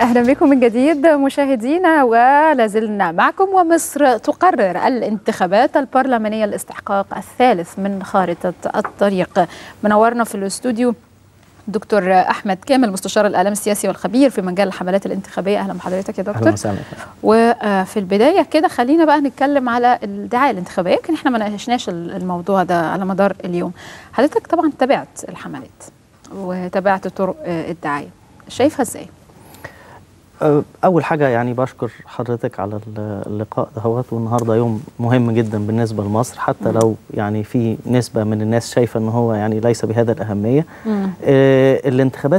اهلا بكم من جديد مشاهدينا ولازلنا معكم ومصر تقرر الانتخابات البرلمانيه الاستحقاق الثالث من خارطه الطريق منورنا في الاستوديو دكتور احمد كامل مستشار الاعلام السياسي والخبير في مجال الحملات الانتخابيه اهلا بحضرتك يا دكتور اهلا وسهلا وفي البدايه كده خلينا بقى نتكلم على الدعايه الانتخابيه يمكن احنا ما ناقشناش الموضوع ده على مدار اليوم حضرتك طبعا تابعت الحملات وتابعت طرق الدعايه شايفها ازاي اول حاجه يعني بشكر حضرتك على اللقاء دهوت والنهارده يوم مهم جدا بالنسبه لمصر حتى لو يعني في نسبه من الناس شايفه ان هو يعني ليس بهذا الاهميه آه الانتخابات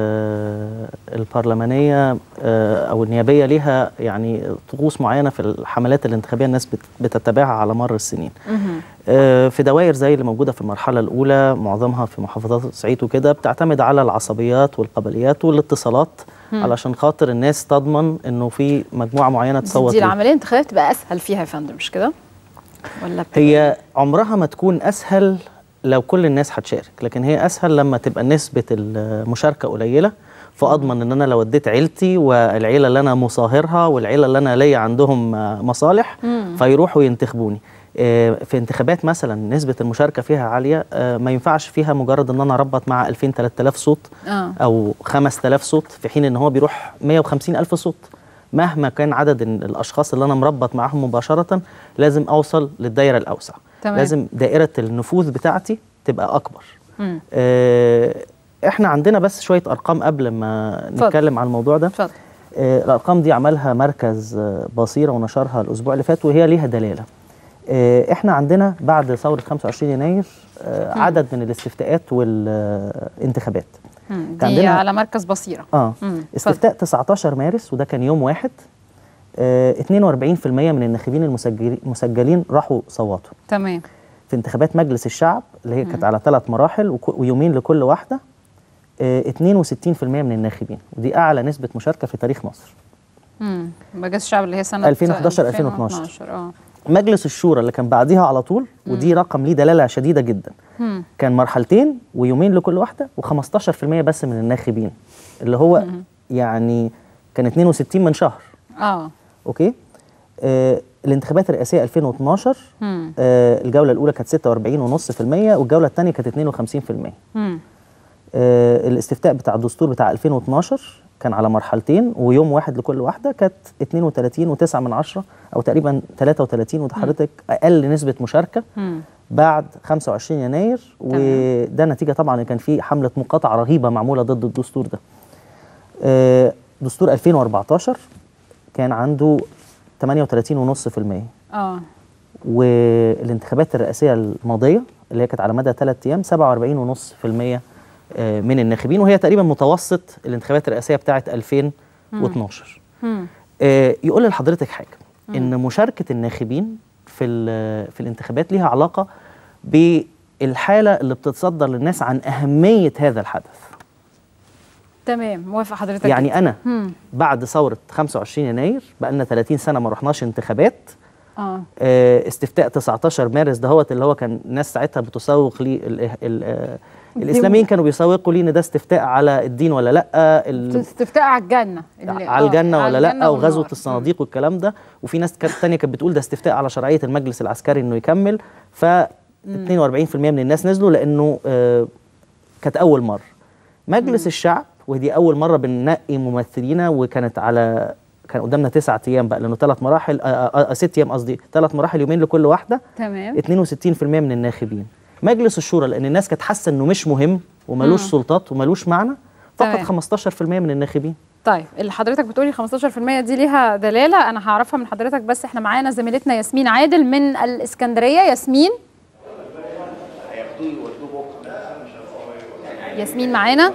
البرلمانيه آه او النيابيه ليها يعني طقوس معينه في الحملات الانتخابيه الناس بتتبعها على مر السنين آه في دوائر زي اللي موجوده في المرحله الاولى معظمها في محافظات الصعيد وكده بتعتمد على العصبيات والقبليات والاتصالات مم. علشان خاطر الناس تضمن انه في مجموعه معينه تصوت دي العمليه الانتخابيه تبقى اسهل فيها يا فندم مش كده ولا هي عمرها ما تكون اسهل لو كل الناس هتشارك لكن هي اسهل لما تبقى نسبه المشاركه قليله فاضمن ان انا لو اديت عيلتي والعيله اللي انا مصاهرها والعيله اللي انا ليا عندهم مصالح مم. فيروحوا ينتخبوني في انتخابات مثلا نسبه المشاركه فيها عاليه ما ينفعش فيها مجرد ان انا اربط مع 2000 3000 صوت آه. او 5000 صوت في حين ان هو بيروح 150 الف صوت مهما كان عدد الاشخاص اللي انا مربط معاهم مباشره لازم اوصل للدايره الاوسع تمام. لازم دائره النفوذ بتاعتي تبقى اكبر آه احنا عندنا بس شويه ارقام قبل ما فضل. نتكلم عن الموضوع ده فضل. آه الارقام دي عملها مركز بصيره ونشرها الاسبوع اللي فات وهي ليها دلاله احنا عندنا بعد ثوره 25 يناير عدد من الاستفتاءات والانتخابات دي عندنا على مركز بصيره اه مم. استفتاء 19 مارس وده كان يوم واحد اه 42% من الناخبين المسجلين راحوا صوتوا تمام في انتخابات مجلس الشعب اللي هي كانت على ثلاث مراحل ويومين لكل واحده اه 62% من الناخبين ودي اعلى نسبه مشاركه في تاريخ مصر امم مجلس الشعب اللي هي سنه 2011 2012, 2012 اه مجلس الشورى اللي كان بعديها على طول ودي رقم ليه دلاله شديده جدا مم. كان مرحلتين ويومين لكل واحده و15% بس من الناخبين اللي هو مم. يعني كان 62 من شهر اه اوكي آه الانتخابات الرئاسيه 2012 مم. آه الجوله الاولى كانت 46.5% والجوله الثانيه كانت 52% مم. آه الاستفتاء بتاع الدستور بتاع 2012 كان على مرحلتين ويوم واحد لكل واحده كانت 32 و9 من عشرة او تقريبا 33 وده حضرتك اقل نسبه مشاركه مم. بعد 25 يناير وده نتيجه طبعا ان كان في حمله مقاطعه رهيبه معموله ضد الدستور ده. آه دستور 2014 كان عنده 38.5% اه والانتخابات الرئاسيه الماضيه اللي هي كانت على مدى ثلاث ايام 47.5% من الناخبين وهي تقريبا متوسط الانتخابات الرئاسيه بتاعه 2012 مم. آه يقول لحضرتك حاجه مم. ان مشاركه الناخبين في في الانتخابات ليها علاقه بالحاله اللي بتتصدر للناس عن اهميه هذا الحدث تمام موافق حضرتك يعني جدا. انا مم. بعد ثوره 25 يناير بقى لنا 30 سنه ما رحناش انتخابات اه آه استفتاء 19 مارس دهوت اللي هو كان الناس ساعتها بتسوق لي ال ال ال الاسلاميين كانوا بيسوقوا لي ان ده استفتاء على الدين ولا لا استفتاء على الجنه على الجنه ولا لا وغزوه الصناديق والكلام ده وفي ناس ثانيه كانت بتقول ده استفتاء على شرعيه المجلس العسكري انه يكمل ف 42% من الناس نزلوا لانه آه كانت اول مره مجلس مم. الشعب ودي اول مره بننقي ممثلينا وكانت على كان قدامنا تسعة ايام بقى لانه ثلاث مراحل آآ آآ ست ايام قصدي ثلاث مراحل يومين لكل واحده تمام 62% من الناخبين مجلس الشورى لان الناس كانت حاسه انه مش مهم وملوش سلطات وملوش معنى فقط 15% من الناخبين طيب اللي حضرتك بتقولي 15% دي ليها دلاله انا هعرفها من حضرتك بس احنا معانا زميلتنا ياسمين عادل من الاسكندريه ياسمين ياسمين معانا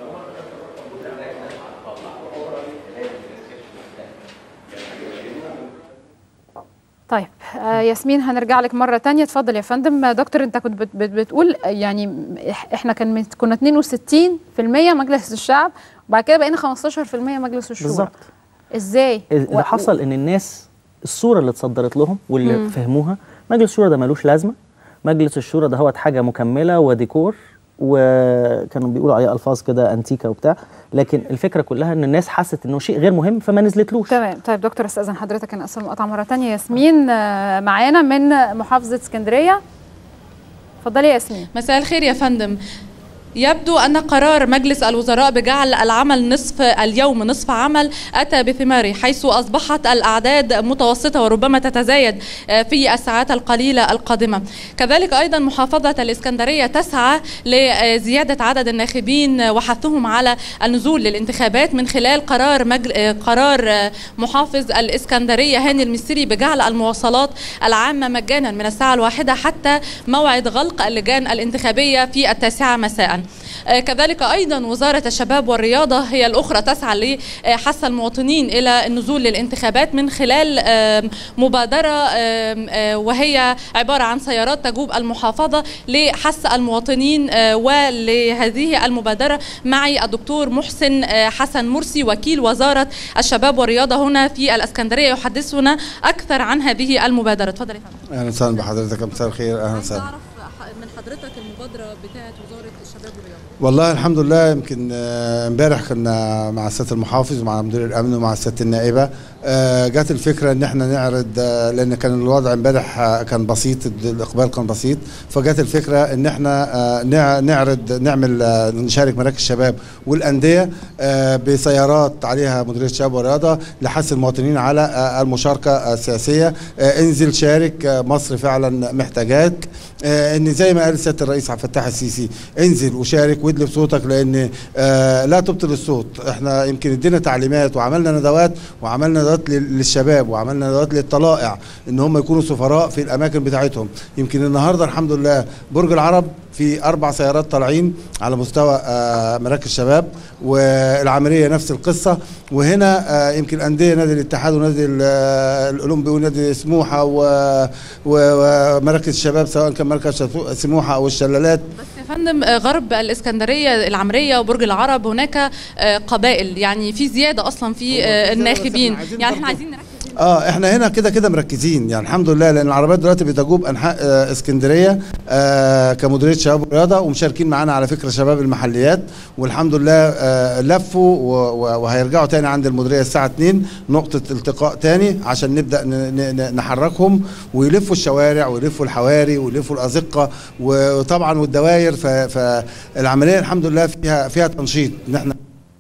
طيب آه ياسمين هنرجع لك مرة تانية اتفضل يا فندم دكتور انت كنت بت بت بتقول يعني احنا كان كنا 62% مجلس الشعب وبعد كده بقينا 15% مجلس الشورى بالظبط ازاي؟ اللي و... حصل ان الناس الصورة اللي اتصدرت لهم واللي مم. فهموها مجلس الشورى ده ملوش لازمة مجلس الشورى ده هو حاجة مكملة وديكور وكانوا بيقولوا عليه الفاظ كده انتيكا وبتاع لكن الفكره كلها ان الناس حست انه شيء غير مهم فما نزلتلوش تمام طيب دكتور استاذن حضرتك انا اسف المقاطعه مره ثانيه ياسمين آه، معانا من محافظه اسكندريه اتفضلي يا ياسمين مساء الخير يا فندم يبدو أن قرار مجلس الوزراء بجعل العمل نصف اليوم نصف عمل أتى بثماره حيث أصبحت الأعداد متوسطة وربما تتزايد في الساعات القليلة القادمة كذلك أيضا محافظة الإسكندرية تسعى لزيادة عدد الناخبين وحثهم على النزول للانتخابات من خلال قرار مجل... قرار محافظ الإسكندرية هاني المسيري بجعل المواصلات العامة مجانا من الساعة الواحدة حتى موعد غلق اللجان الانتخابية في التاسعة مساء آه، كذلك ايضا وزاره الشباب والرياضه هي الاخرى تسعى لحث المواطنين الى النزول للانتخابات من خلال آم، مبادره آم، آه، وهي عباره عن سيارات تجوب المحافظه لحث المواطنين آه، ولهذه المبادره معي الدكتور محسن آه، حسن مرسي وكيل وزاره الشباب والرياضه هنا في الاسكندريه يحدثنا اكثر عن هذه المبادره اتفضل يا فندم اهلا وسهلا بحضرتك مساء الخير اهلا عايز وسهلا اعرف من حضرتك المبادره بتاعه وزاره الشباب والرياضه والله الحمد لله يمكن آه، امبارح كنا مع سياده المحافظ ومع مدير الامن ومع سياده النائبه آه، جات الفكره ان احنا نعرض آه، لان كان الوضع امبارح آه، كان بسيط الاقبال كان بسيط فجات الفكره ان احنا آه، نع- نعرض نعمل آه، نشارك مراكز الشباب والانديه آه، بسيارات عليها مديريه الشباب والرياضه لحث المواطنين على آه، المشاركه السياسيه آه، انزل شارك آه، مصر فعلا محتاجاك آه، ان زي ما قال سياده الرئيس عبد الفتاح السيسي انزل وشارك وادلي بصوتك لان آه، لا تبطل الصوت احنا يمكن ادينا تعليمات وعملنا ندوات وعملنا ندوات لل- للشباب وعملنا ندوات للطلائع ان هم يكونوا سفراء في الاماكن بتاعتهم يمكن النهارده الحمد لله برج العرب في اربع سيارات طالعين على مستوى آه، مراكز الشباب والعمليه نفس القصه وهنا آه، يمكن انديه نادي الاتحاد ونادي ال- آه، الاولمبي ونادي سموحه و- و- ومراكز الشباب سواء كان مركز شفو- سموحه او الشلالات بس يا فندم آه، غرب الاسكندريه العمريه وبرج العرب هناك آه، قبائل يعني في زياده اصلا في هو في آه، زيادة، الناخبين بس إحنا عايزين يعني احنا برضو- عايزين نركز هنا. اه احنا هنا كده كده مركزين يعني الحمد لله لان العربيات دلوقتي بتجوب انحاء آه اسكندريه آه كمديريه شباب ورياضه ومشاركين معانا على فكره شباب المحليات والحمد لله آه لفوا و- و- وهيرجعوا تاني عند المديريه الساعه 2 نقطه التقاء تاني عشان نبدا ن- ن- ن- نحركهم ويلفوا الشوارع ويلفوا الحواري ويلفوا الازقه وطبعا والدوائر ف- فالعمليه الحمد لله فيها فيها تنشيط ان احنا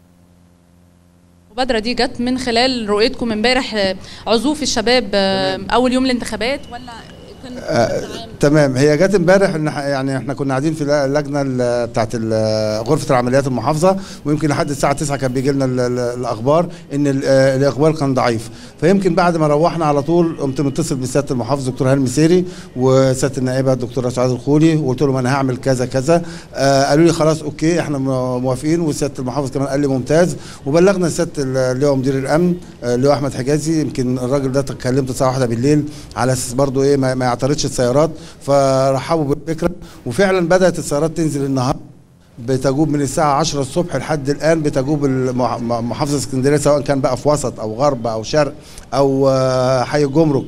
المبادره دي جت من خلال رؤيتكم امبارح آه، عزوف الشباب آه، اول يوم الانتخابات ولا كان آه، تمام هي جت امبارح ان ح- يعني احنا كنا قاعدين في اللجنه ال- بتاعت ال- غرفه العمليات المحافظه ويمكن لحد الساعه 9 كان بيجي لنا ال- ال- الاخبار ان ال- آه، الاقبال كان ضعيف فيمكن بعد ما روحنا على طول قمت متصل بسياده المحافظ دكتور هاني المسيري وسياده النائبه الدكتور سعاد الخولي وقلت لهم انا هعمل كذا كذا آه قالوا لي خلاص اوكي احنا م- موافقين وسياده المحافظ كمان قال لي ممتاز وبلغنا سياده ال- اللي هو مدير الامن آه، اللي هو احمد حجازي يمكن الراجل ده كلمته الساعه واحدة بالليل على اساس برضه ايه ما, ما يعترضش السيارات فرحبوا بالفكره وفعلا بدات السيارات تنزل النهارده بتجوب من الساعة 10 الصبح لحد الآن بتجوب المح- م- محافظة اسكندرية سواء كان بقى في وسط أو غرب أو شرق أو آه، حي الجمرك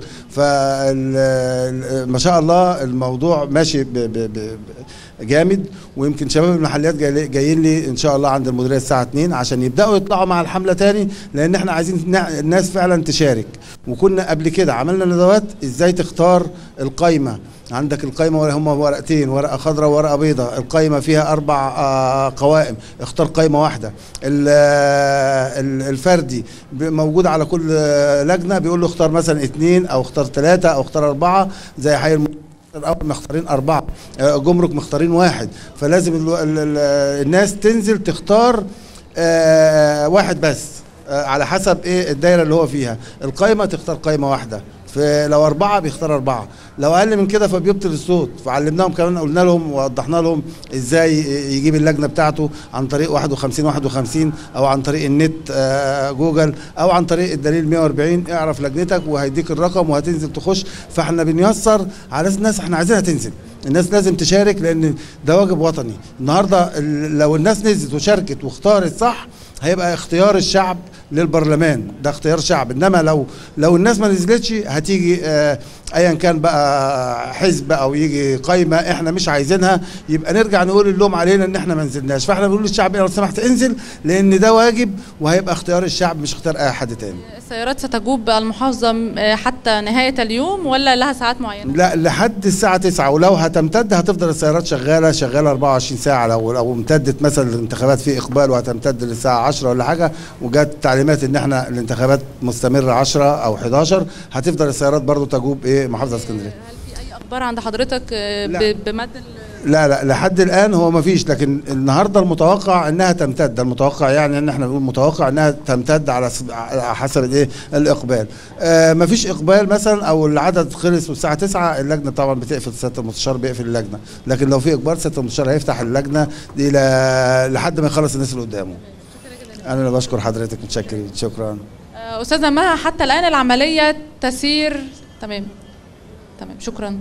فما شاء الله الموضوع ماشي ب- ب- ب- جامد ويمكن شباب المحليات جاي- جايين لي ان شاء الله عند المديريه الساعه 2 عشان يبداوا يطلعوا مع الحمله تاني لان احنا عايزين نع- الناس فعلا تشارك وكنا قبل كده عملنا ندوات ازاي تختار القايمه عندك القايمه هم ورقتين ورقه خضراء وورقه بيضاء القايمه فيها اربع آه، قوائم اختار قايمه واحده ال- آه، ال- الفردي ب- موجود على كل آه، لجنه بيقول له اختار مثلا اثنين او اختار ثلاثه او اختار اربعه زي حي الم... الاول مختارين اربعه آه، جمرك مختارين واحد فلازم ال ال ال الناس تنزل تختار آه، واحد بس آه، على حسب ايه الدايره اللي هو فيها القايمه تختار قايمه واحده فلو أربعة بيختار أربعة لو أقل من كده فبيبطل الصوت فعلمناهم كمان قلنا لهم ووضحنا لهم إزاي يجيب اللجنة بتاعته عن طريق 51 51 أو عن طريق النت آه، جوجل أو عن طريق الدليل 140 اعرف لجنتك وهيديك الرقم وهتنزل تخش فاحنا بنيسر على الناس احنا عايزينها تنزل الناس لازم تشارك لان ده واجب وطني النهارده ال- لو الناس نزلت وشاركت واختارت صح هيبقى اختيار الشعب للبرلمان ده اختيار شعب انما لو لو الناس ما نزلتش هتيجي آه ايا كان بقى حزب او يجي قايمه احنا مش عايزينها يبقى نرجع نقول اللوم علينا ان احنا ما نزلناش فاحنا بنقول للشعب لو سمحت انزل لان ده واجب وهيبقى اختيار الشعب مش اختيار اي حد تاني السيارات ستجوب المحافظة م- حتى نهاية اليوم ولا لها ساعات معينة؟ لا لحد الساعة 9 ولو هتمتد هتفضل السيارات شغالة شغالة 24 ساعة لو لو امتدت مثلا الانتخابات في إقبال وهتمتد للساعة 10 ولا حاجة وجات تعليمات إن احنا الانتخابات مستمرة 10 أو 11 هتفضل السيارات برضو تجوب إيه محافظة اسكندرية هل في أي أخبار عند حضرتك آه، لا. ب- بمد ال- لا لا لحد الآن هو ما فيش لكن النهاردة المتوقع إنها تمتد المتوقع يعني إن احنا نقول متوقع إنها تمتد على س- على حسب الإيه الإقبال آه ما فيش إقبال مثلا أو العدد خلص والساعة 9 اللجنة طبعا بتقفل سيادة المستشار بيقفل اللجنة لكن لو في إقبال سيادة المستشار هيفتح اللجنة دي ل- لحد ما يخلص الناس اللي قدامه أنا اللي بشكر حضرتك متشكرين شكرا آه، أستاذة مها حتى الآن العملية تسير تمام تمام شكرا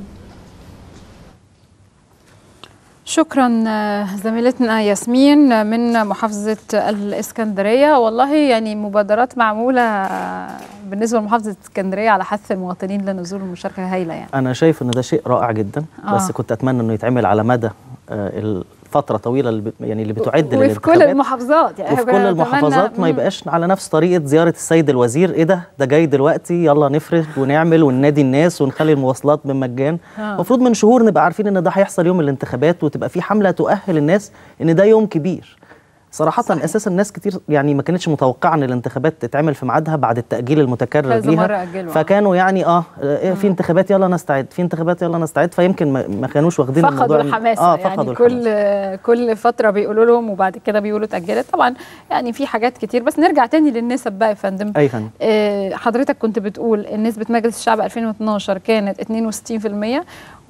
شكرا آه، زميلتنا ياسمين من محافظة الإسكندرية والله يعني مبادرات معمولة آه، بالنسبة لمحافظة الإسكندرية على حث المواطنين لنزول المشاركة هايلة يعني انا شايف ان ده شيء رائع جدا آه. بس كنت اتمنى انه يتعمل على مدى آه، الفتره طويله اللي ب- يعني اللي بتعد وفي كل للانتخابات المحافظات يعني وفي إحنا كل بنتمنى- المحافظات ما مم. يبقاش على نفس طريقه زياره السيد الوزير ايه ده ده جاي دلوقتي يلا نفرج ونعمل وننادي الناس ونخلي المواصلات بالمجان آه. المفروض من شهور نبقى عارفين ان ده هيحصل يوم الانتخابات وتبقى في حمله تؤهل الناس ان ده يوم كبير صراحة صحيح. اساسا ناس كتير يعني ما كانتش متوقعة ان الانتخابات تتعمل في ميعادها بعد التأجيل المتكرر كذا مرة ليها أجلوا. فكانوا يعني اه إيه في انتخابات يلا نستعد في انتخابات يلا نستعد فيمكن ما, ما كانوش واخدين فقدوا الموضوع الحماسة اه يعني فقدوا كل الحماسة. كل فترة بيقولوا لهم وبعد كده بيقولوا اتأجلت طبعا يعني في حاجات كتير بس نرجع تاني للنسب بقى يا فندم اي فندم آه، حضرتك كنت بتقول ان نسبة مجلس الشعب 2012 كانت 62%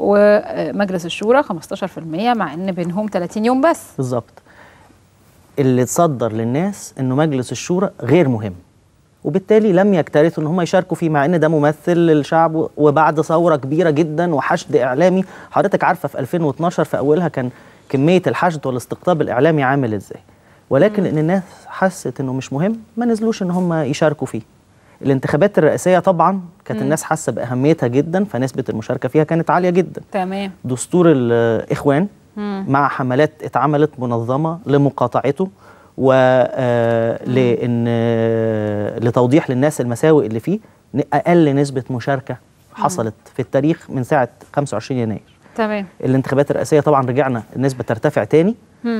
ومجلس الشورى 15% مع ان بينهم 30 يوم بس بالظبط اللي تصدر للناس انه مجلس الشورى غير مهم وبالتالي لم يكترثوا ان هم يشاركوا فيه مع ان ده ممثل للشعب وبعد ثوره كبيره جدا وحشد اعلامي حضرتك عارفه في 2012 في اولها كان كميه الحشد والاستقطاب الاعلامي عامل ازاي ولكن ان الناس حست انه مش مهم ما نزلوش ان هم يشاركوا فيه الانتخابات الرئاسيه طبعا كانت الناس حاسه باهميتها جدا فنسبه المشاركه فيها كانت عاليه جدا تمام دستور الاخوان مع حملات اتعملت منظمه لمقاطعته و آه، لان آه، لتوضيح للناس المساوئ اللي فيه ن- اقل نسبه مشاركه حصلت في التاريخ من ساعه 25 يناير تمام الانتخابات الرئاسيه طبعا رجعنا النسبه ترتفع تاني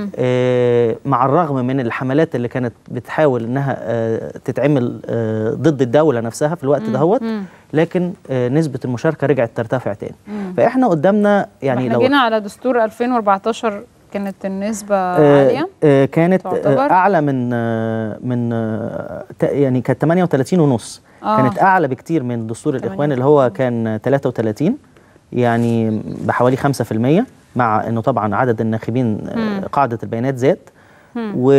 آه مع الرغم من الحملات اللي كانت بتحاول انها آه تتعمل آه ضد الدوله نفسها في الوقت دهوت لكن آه نسبه المشاركه رجعت ترتفع تاني فاحنا قدامنا يعني احنا لو جينا على دستور 2014 كانت النسبة آه، عالية آه، كانت تعتبر؟ آه، اعلى من آه، من آه، ت- يعني كانت 38 ونص آه. كانت اعلى بكتير من دستور الاخوان اللي هو كان 33 يعني بحوالي 5% مع انه طبعا عدد الناخبين آه، قاعده البيانات زاد و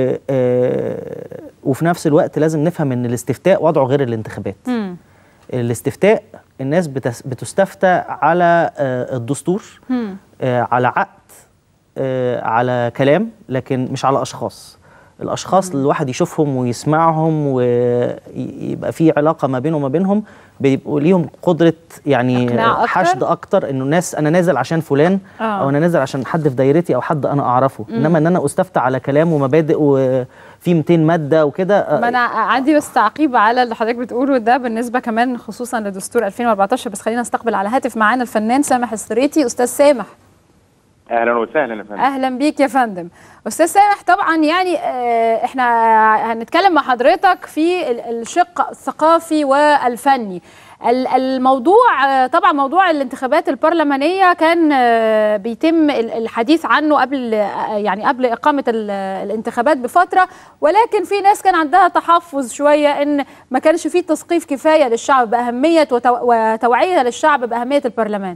آه، وفي نفس الوقت لازم نفهم ان الاستفتاء وضعه غير الانتخابات مم. الاستفتاء الناس بتس بتستفتى على آه، الدستور مم. آه، على عقد آه، على كلام لكن مش على اشخاص الاشخاص اللي الواحد يشوفهم ويسمعهم ويبقى في علاقه ما بينه وما بينهم بيبقوا ليهم قدره يعني إقناع أكتر؟ حشد اكتر انه الناس انا نازل عشان فلان آه. او انا نازل عشان حد في دايرتي او حد انا اعرفه انما ان انا استفتى على كلام ومبادئ وفي 200 ماده وكده آه، ما انا عندي بس تعقيب على اللي حضرتك بتقوله ده بالنسبه كمان خصوصا لدستور 2014 بس خلينا نستقبل على هاتف معانا الفنان سامح السريتي استاذ سامح اهلا وسهلا يا فندم اهلا بيك يا فندم استاذ سامح طبعا يعني آه، احنا هنتكلم مع حضرتك في ال- الشق الثقافي والفني ال- الموضوع آه، طبعا موضوع الانتخابات البرلمانيه كان آه، بيتم ال- الحديث عنه قبل آه، يعني قبل اقامه ال- الانتخابات بفتره ولكن في ناس كان عندها تحفظ شويه ان ما كانش فيه تثقيف كفايه للشعب باهميه وتو- وتوعيه للشعب باهميه البرلمان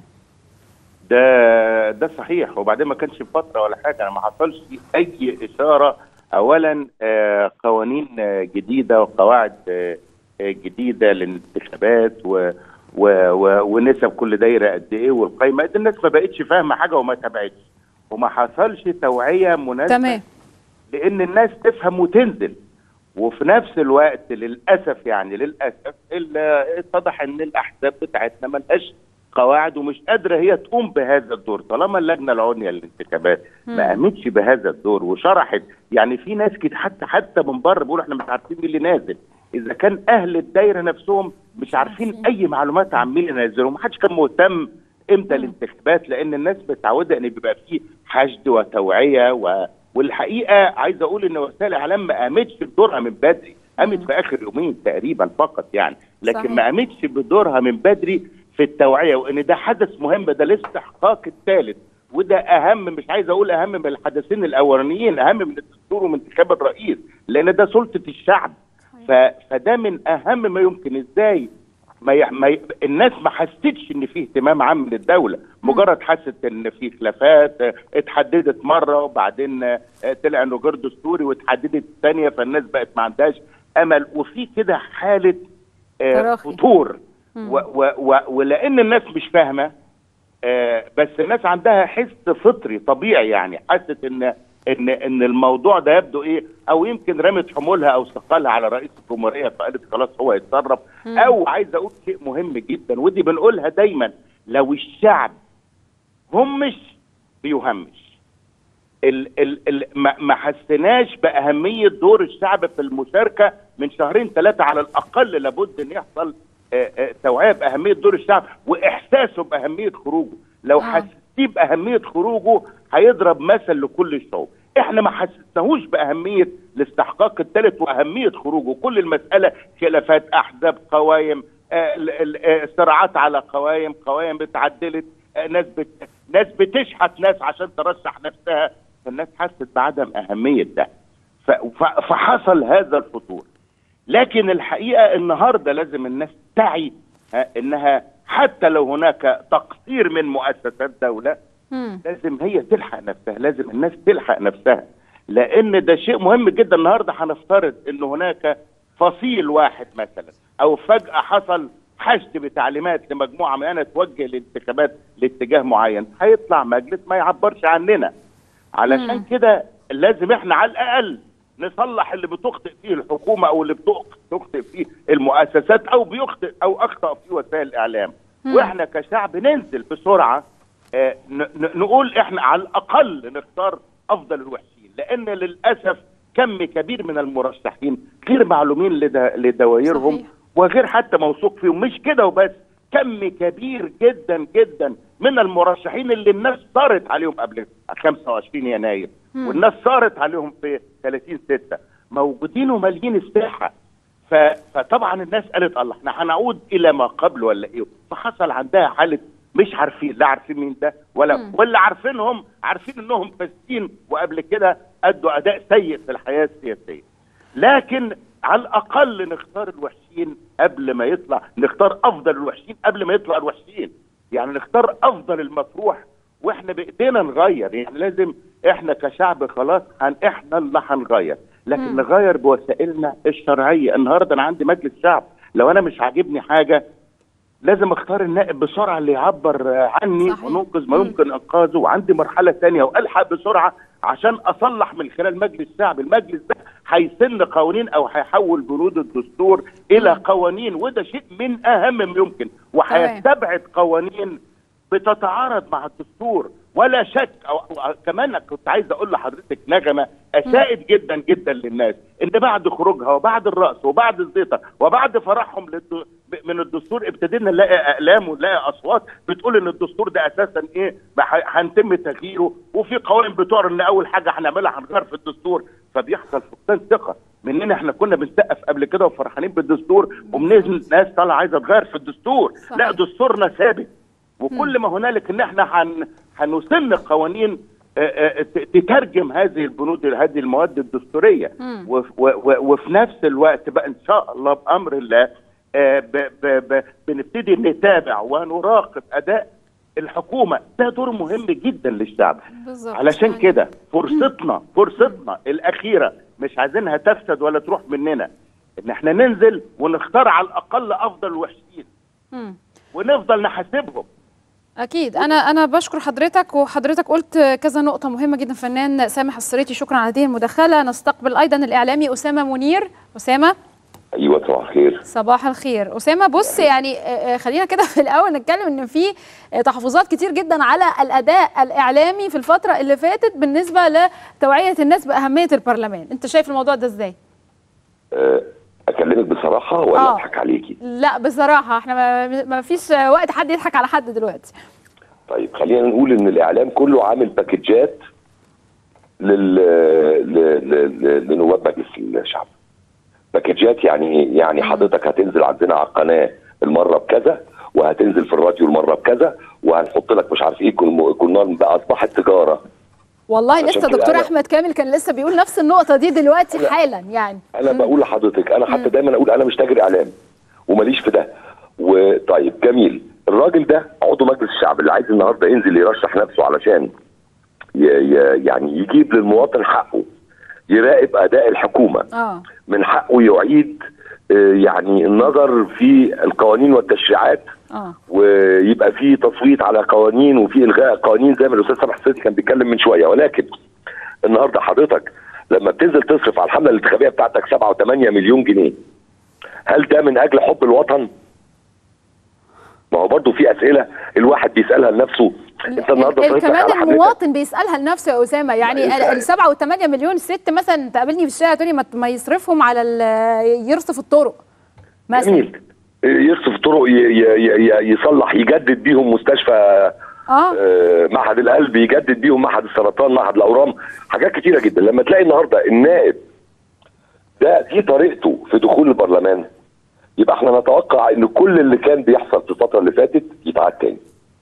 ده ده صحيح وبعدين ما كانش فتره ولا حاجه ما حصلش اي اشاره اولا آه، قوانين آه، جديده وقواعد آه، آه، جديده للانتخابات و و و ونسب كل دايره قد ايه والقايمه دي الناس ما بقتش فاهمه حاجه وما تابعتش وما حصلش توعيه مناسبه تمام لان الناس تفهم وتنزل وفي نفس الوقت للاسف يعني للاسف ال- اتضح ان الاحزاب بتاعتنا ملهاش قواعد ومش قادره هي تقوم بهذا الدور طالما اللجنه العليا للانتخابات ما قامتش بهذا الدور وشرحت يعني في ناس كده حتى حتى من بره بيقولوا احنا مش عارفين مين اللي نازل اذا كان اهل الدايره نفسهم مش عارفين اي معلومات عن مين اللي نازلهم محدش كان مهتم امتى الانتخابات لان الناس متعوده ان بيبقى فيه حشد وتوعيه و... والحقيقه عايز اقول ان وسائل الاعلام ما قامتش بدورها من بدري قامت في اخر يومين تقريبا فقط يعني لكن صحيح. ما قامتش بدورها من بدري في التوعيه وان ده حدث مهم ده الاستحقاق الثالث وده اهم مش عايز اقول اهم من الحدثين الاولانيين اهم من الدستور ومن انتخاب الرئيس لان ده سلطه الشعب ف... فده من اهم ما يمكن ازاي ما, ي... ما ي... الناس ما حستش ان في اهتمام عام من الدوله مجرد حست ان في خلافات آه، اتحددت مره وبعدين آه، طلع انه غير دستوري واتحددت الثانيه فالناس بقت ما عندهاش امل وفي كده حاله آه، تراخي. فتور و... و... و... ولان الناس مش فاهمه آه، بس الناس عندها حس فطري طبيعي يعني حست ان ان ان الموضوع ده يبدو ايه او يمكن رمت حمولها او ثقلها على رئيس الجمهوريه فقالت خلاص هو يتصرف او عايز اقول شيء مهم جدا ودي بنقولها دايما لو الشعب همش بيهمش ال ال ال ما ما حسيناش باهميه دور الشعب في المشاركه من شهرين ثلاثه على الاقل لابد ان يحصل آه، آه، توعيه باهميه دور الشعب واحساسه باهميه خروجه لو آه. حسيتيه باهميه خروجه هيضرب مثل لكل الشعوب احنا ما حسسناهوش باهميه الاستحقاق الثالث واهميه خروجه كل المساله خلافات احزاب قوايم آه، ال- ال- آه، صراعات على قوايم قوايم اتعدلت آه، ناس بت... ناس بتشحت ناس عشان ترشح نفسها فالناس حست بعدم اهميه ده ف... ف... فحصل هذا الفتور لكن الحقيقه النهارده لازم الناس تعي ها، انها حتى لو هناك تقصير من مؤسسات دوله مم. لازم هي تلحق نفسها لازم الناس تلحق نفسها لان ده شيء مهم جدا النهارده هنفترض ان هناك فصيل واحد مثلا او فجاه حصل حشد بتعليمات لمجموعه معينه توجه الانتخابات لاتجاه معين هيطلع مجلس ما يعبرش عننا علشان كده لازم احنا على الاقل نصلح اللي بتخطئ فيه الحكومه او اللي بتخ- بتخطئ فيه المؤسسات او بيخطئ او اخطا فيه وسائل الاعلام واحنا كشعب ننزل بسرعه آه، ن- ن- نقول احنا على الاقل نختار افضل الوحشين لان للاسف كم كبير من المرشحين غير معلومين لد- لدوائرهم صحيح. وغير حتى موثوق فيهم مش كده وبس كم كبير جدا جدا من المرشحين اللي الناس صارت عليهم قبل 25 يناير والناس صارت عليهم في 30 6 موجودين ومالين الساحه ف... فطبعا الناس قالت الله احنا هنعود الى ما قبل ولا ايه فحصل عندها حاله مش عارفين لا عارفين مين ده ولا ولا عارفينهم عارفين انهم فاسدين وقبل كده ادوا اداء سيء في الحياه السياسيه لكن على الاقل نختار الوحشين قبل ما يطلع نختار افضل الوحشين قبل ما يطلع الوحشين يعني نختار افضل المطروح واحنا بايدينا نغير يعني لازم احنا كشعب خلاص هن احنا اللي هنغير لكن نغير بوسائلنا الشرعيه النهارده انا عندي مجلس شعب لو انا مش عاجبني حاجه لازم اختار النائب بسرعه اللي يعبر آه، عني صحيح. وننقذ ما يمكن انقاذه وعندي مرحله ثانيه والحق بسرعه عشان اصلح من خلال مجلس الشعب المجلس ده هيسن قوانين او هيحول بنود الدستور الى قوانين وده شيء من اهم ما يمكن وهيستبعد قوانين بتتعارض مع الدستور ولا شك أو أو كمان كنت عايز اقول لحضرتك نغمه اساءت جدا جدا للناس ان بعد خروجها وبعد الرأس وبعد الزيطه وبعد فرحهم للد... من الدستور ابتدينا نلاقي اقلام ونلاقي اصوات بتقول ان الدستور ده اساسا ايه ما ح- هنتم تغييره وفي قوانين بتعلن ان اول حاجه هنعملها هنغير في الدستور فبيحصل فقدان ثقه مننا احنا كنا بنسقف قبل كده وفرحانين بالدستور ومنزل ناس طالعه عايزه تغير في الدستور صحيح. لا دستورنا ثابت وكل ما هنالك ان احنا هن هنسن قوانين آه، آه، ت- تترجم هذه البنود هذه المواد الدستوريه مم. وف- و- و- وفي نفس الوقت بقى ان شاء الله بامر الله آه، ب- ب- ب- بنبتدي نتابع ونراقب اداء الحكومه ده دور مهم جدا للشعب بالظبط علشان يعني- كده فرصتنا فرصتنا الاخيره مش عايزينها تفسد ولا تروح مننا ان احنا ننزل ونختار على الاقل افضل الوحشين مم. ونفضل نحاسبهم اكيد انا انا بشكر حضرتك وحضرتك قلت كذا نقطه مهمه جدا فنان سامح الصريتي شكرا على هذه المداخله نستقبل ايضا الاعلامي اسامه منير اسامه ايوه صباح الخير صباح الخير اسامه بص يعني آه، آه، خلينا كده في الاول نتكلم ان في آه، تحفظات كتير جدا على الاداء الاعلامي في الفتره اللي فاتت بالنسبه لتوعيه الناس باهميه البرلمان انت شايف الموضوع ده ازاي أه، اكلمك بصراحه ولا آه. اضحك عليكي لا بصراحه احنا ما- ما فيش وقت حد يضحك على حد دلوقتي طيب خلينا نقول ان الاعلام كله عامل باكجات لل ل- ل- ل- لنواب مجلس الشعب باكجات يعني ايه يعني حضرتك هتنزل عندنا على القناه المره بكذا وهتنزل في الراديو المره بكذا وهنحط لك مش عارف ايه كل كنا بقى اصبحت تجاره والله عشان لسه كده دكتور أنا- احمد كامل كان لسه بيقول نفس النقطه دي دلوقتي لا. حالا يعني انا بقول لحضرتك انا حتى دايما اقول انا مش تاجر اعلام وماليش في ده وطيب جميل الراجل ده عضو مجلس الشعب اللي عايز النهارده ينزل يرشح نفسه علشان ي ي يعني يجيب للمواطن حقه يراقب اداء الحكومه اه من حقه يعيد آه، يعني النظر في القوانين والتشريعات اه ويبقى في تصويت على قوانين وفي الغاء قوانين زي ما الاستاذ سامح السيدي كان بيتكلم من شويه ولكن النهارده حضرتك لما بتنزل تصرف على الحمله الانتخابيه بتاعتك 7 و8 مليون جنيه هل ده من اجل حب الوطن؟ ما هو برضه في اسئله الواحد بيسالها لنفسه انت النهارده ال- صرفت كمان على حضرتك المواطن بيسالها لنفسه يا اسامه يعني لا، ال 7 و 8 مليون ست مثلا تقابلني في الشارع تقول لي ما- ما يصرفهم على ال- يرصف الطرق مثلا جميل يصرف طرق ي- ي- ي- يصلح يجدد بيهم مستشفى اه آه، معهد القلب يجدد بيهم معهد السرطان معهد الاورام حاجات كتيره جدا لما تلاقي النهارده النائب ده دي طريقته في دخول البرلمان يبقى احنا نتوقع ان كل اللي كان بيحصل في الفتره اللي فاتت يتعاد تاني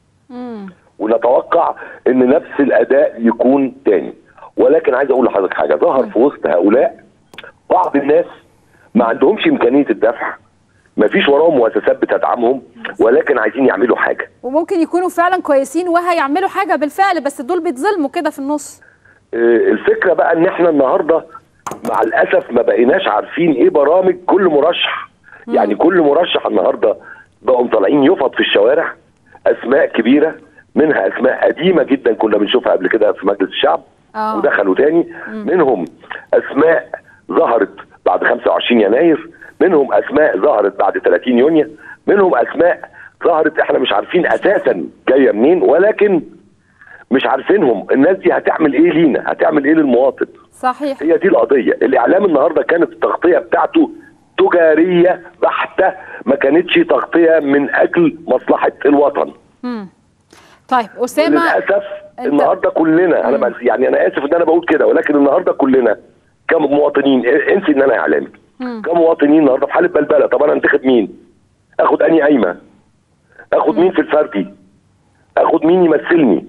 ونتوقع ان نفس الاداء يكون تاني ولكن عايز اقول لحضرتك حاجه ظهر في وسط هؤلاء بعض الناس ما عندهمش امكانيه الدفع ما فيش وراهم مؤسسات بتدعمهم ولكن عايزين يعملوا حاجه وممكن يكونوا فعلا كويسين وهيعملوا حاجه بالفعل بس دول بيتظلموا كده في النص آه، الفكره بقى ان احنا النهارده مع الاسف ما بقيناش عارفين ايه برامج كل مرشح يعني كل مرشح النهارده بقوا طالعين يفض في الشوارع اسماء كبيره منها اسماء قديمه جدا كنا بنشوفها قبل كده في مجلس الشعب آه. ودخلوا تاني منهم اسماء ظهرت بعد 25 يناير منهم اسماء ظهرت بعد 30 يونيو منهم اسماء ظهرت احنا مش عارفين اساسا جايه منين ولكن مش عارفينهم الناس دي هتعمل ايه لينا هتعمل ايه للمواطن صحيح هي دي القضيه الاعلام النهارده كانت التغطيه بتاعته تجاريه بحته ما كانتش تغطيه من اجل مصلحه الوطن طيب اسامه للاسف أنت- النهارده كلنا انا بس يعني انا اسف ان انا بقول كده ولكن النهارده كلنا كمواطنين انسي ان انا اعلامي كمواطنين النهارده في حاله بلبله طب انا انتخب مين؟ اخد انهي قايمه؟ اخد مين في الفردي؟ اخد مين يمثلني؟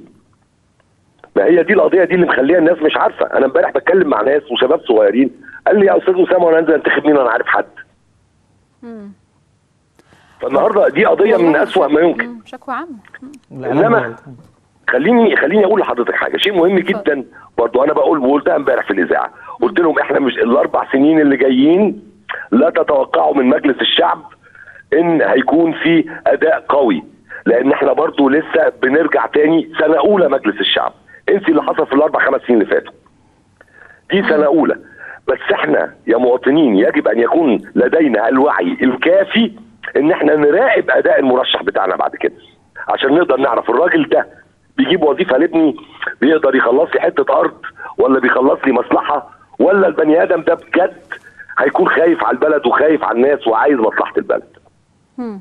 ما هي دي القضيه دي اللي مخليها الناس مش عارفه انا امبارح بتكلم مع ناس وشباب صغيرين قال لي يا استاذ اسامه وانا انزل انتخب مين انا عارف حد فالنهارده دي قضيه من والله اسوأ ما شكوى- يمكن مم، شكوى عامه مم. إنما خليني خليني اقول لحضرتك حاجه شيء مهم جدا برضو انا بقول وقلتها امبارح في الاذاعه قلت لهم احنا مش الاربع سنين اللي جايين لا تتوقعوا من مجلس الشعب ان هيكون في اداء قوي لان احنا برضو لسه بنرجع تاني سنه اولى مجلس الشعب انسي اللي حصل في الاربع خمس سنين اللي فاتوا دي سنه اولى بس احنا يا مواطنين يجب ان يكون لدينا الوعي الكافي ان احنا نراقب اداء المرشح بتاعنا بعد كده عشان نقدر نعرف الراجل ده بيجيب وظيفه لابني بيقدر يخلص لي حته ارض ولا بيخلص لي مصلحه ولا البني ادم ده بجد هيكون خايف على البلد وخايف على الناس وعايز مصلحه البلد م-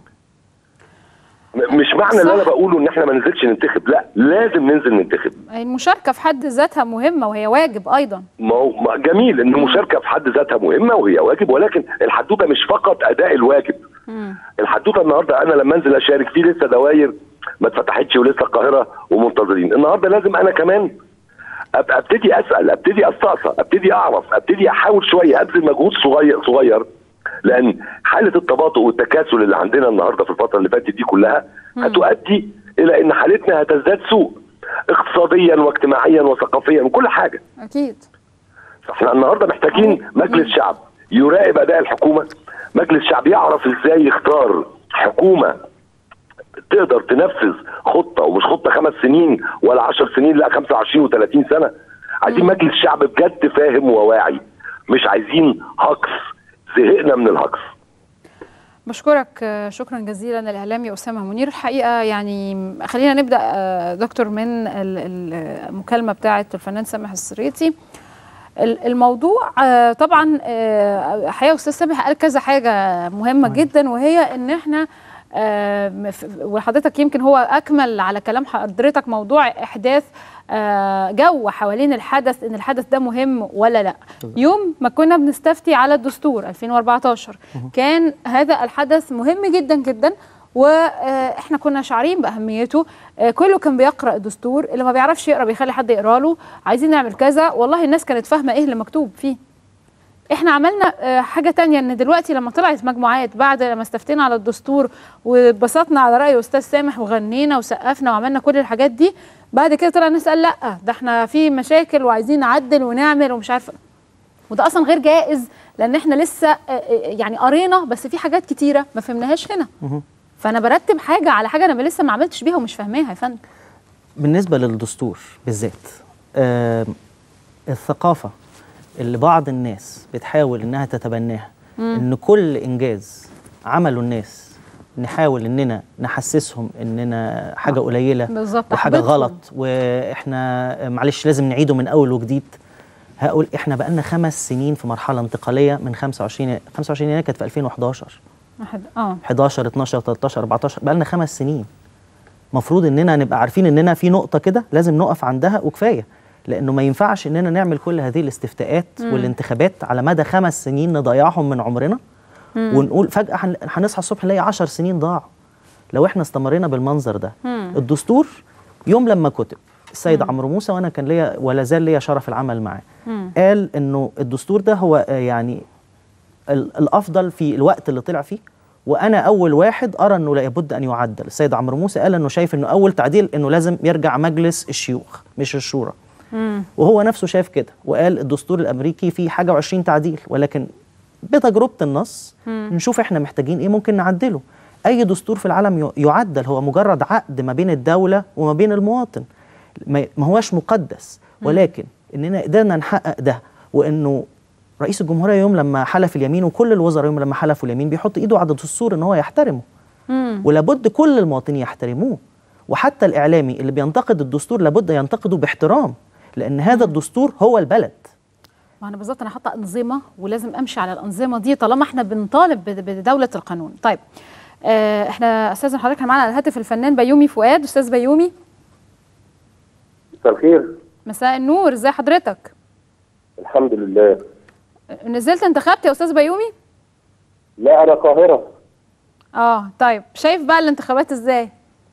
مش معنى اللي انا صح. بقوله ان احنا ما ننزلش ننتخب لا لازم ننزل ننتخب المشاركه في حد ذاتها مهمه وهي واجب ايضا ما هو ما- جميل ان المشاركه في حد ذاتها مهمه وهي واجب ولكن الحدوته مش فقط اداء الواجب الحدوته النهارده انا لما انزل اشارك في لسه دواير ما اتفتحتش ولسه القاهره ومنتظرين النهارده لازم انا كمان ابقى ابتدي اسال ابتدي استقصى ابتدي اعرف ابتدي احاول شويه ابذل مجهود صغير صغير لان حاله التباطؤ والتكاسل اللي عندنا النهارده في الفتره اللي فاتت دي كلها هتؤدي الى ان حالتنا هتزداد سوء اقتصاديا واجتماعيا وثقافيا وكل حاجه اكيد فاحنا النهارده محتاجين مجلس شعب يراقب اداء الحكومه مجلس شعب يعرف ازاي يختار حكومه تقدر تنفذ خطه ومش خطه خمس سنين ولا 10 سنين لا 25 و30 سنه عايزين مجلس شعب بجد فاهم وواعي مش عايزين هكس زهقنا من الهكس بشكرك شكرا جزيلا الاعلامي اسامه منير الحقيقه يعني خلينا نبدا دكتور من المكالمه بتاعه الفنان سامح السريتي الموضوع طبعا حقيقه استاذ سامح قال كذا حاجه مهمه جدا وهي ان احنا وحضرتك يمكن هو اكمل على كلام حضرتك موضوع احداث جو حوالين الحدث ان الحدث ده مهم ولا لا يوم ما كنا بنستفتي على الدستور 2014 كان هذا الحدث مهم جدا جدا واحنا كنا شعارين باهميته كله كان بيقرا الدستور اللي ما بيعرفش يقرا بيخلي حد يقرا له عايزين نعمل كذا والله الناس كانت فاهمه ايه اللي مكتوب فيه احنا عملنا حاجة تانية ان دلوقتي لما طلعت مجموعات بعد لما استفتينا على الدستور واتبسطنا على رأي استاذ سامح وغنينا وسقفنا وعملنا كل الحاجات دي بعد كده طلع الناس قال لا ده احنا في مشاكل وعايزين نعدل ونعمل ومش عارفه وده اصلا غير جائز لان احنا لسه يعني قرينا بس في حاجات كتيره ما فهمناهاش هنا فانا برتب حاجه على حاجه انا لسه ما عملتش بيها ومش فاهماها يا فندم بالنسبه للدستور بالذات آه الثقافه اللي بعض الناس بتحاول انها تتبناها مم. ان كل انجاز عمله الناس نحاول اننا نحسسهم اننا حاجه قليله بالظبط وحاجه غلط واحنا معلش لازم نعيده من اول وجديد هقول احنا بقالنا خمس سنين في مرحله انتقاليه من 25 25 يناير كانت في 2011 اه 11 12 13 14 بقالنا خمس سنين المفروض اننا نبقى عارفين اننا في نقطه كده لازم نقف عندها وكفايه لانه ما ينفعش اننا نعمل كل هذه الاستفتاءات مم. والانتخابات على مدى خمس سنين نضيعهم من عمرنا مم. ونقول فجاه هنصحى الصبح نلاقي 10 سنين ضاعوا لو احنا استمرينا بالمنظر ده مم. الدستور يوم لما كتب السيد عمرو موسى وانا كان ليا ولا زال ليا شرف العمل معاه قال انه الدستور ده هو يعني الافضل في الوقت اللي طلع فيه وانا اول واحد ارى انه لابد ان يعدل السيد عمرو موسى قال انه شايف انه اول تعديل انه لازم يرجع مجلس الشيوخ مش الشورى مم. وهو نفسه شايف كده وقال الدستور الامريكي فيه حاجه و20 تعديل ولكن بتجربه النص مم. نشوف احنا محتاجين ايه ممكن نعدله اي دستور في العالم يعدل هو مجرد عقد ما بين الدوله وما بين المواطن ما هواش مقدس ولكن اننا قدرنا نحقق ده وانه رئيس الجمهوريه يوم لما حلف اليمين وكل الوزراء يوم لما حلفوا اليمين بيحط ايده على الدستور ان هو يحترمه مم. ولابد كل المواطنين يحترموه وحتى الاعلامي اللي بينتقد الدستور لابد ينتقده باحترام لان هذا الدستور هو البلد ما انا بالظبط انا حاطه انظمه ولازم امشي على الانظمه دي طالما احنا بنطالب بدوله القانون طيب آه احنا استاذ حضرتك كان معانا على الهاتف الفنان بيومي فؤاد استاذ بيومي مساء الخير مساء النور ازي حضرتك الحمد لله نزلت انتخبت يا استاذ بيومي لا انا القاهره اه طيب شايف بقى الانتخابات ازاي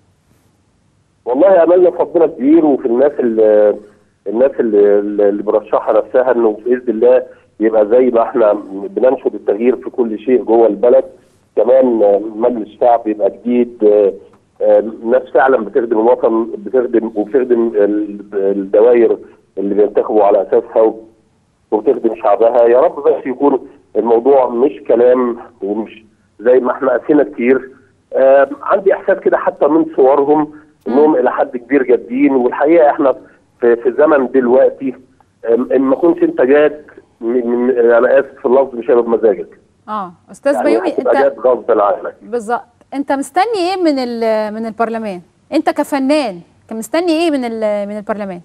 والله املنا في ربنا كبير وفي الناس اللي الناس اللي, اللي مرشحه نفسها انه باذن الله يبقى زي ما احنا بننشد التغيير في كل شيء جوه البلد كمان مجلس الشعب يبقى جديد ناس فعلا بتخدم الوطن بتخدم وبتخدم الدوائر اللي بينتخبوا على اساسها وبتخدم شعبها يا رب بس يكون الموضوع مش كلام ومش زي ما احنا قاسينا كتير عندي احساس كده حتى من صورهم انهم الى حد كبير جادين والحقيقه احنا في, في زمن دلوقتي ما كنتش انت جاد انا اسف في اللفظ مش هيبقى بمزاجك اه استاذ يعني بيومي انت جاد غصب عنك بالظبط انت مستني ايه من من البرلمان انت كفنان كان مستني ايه من من البرلمان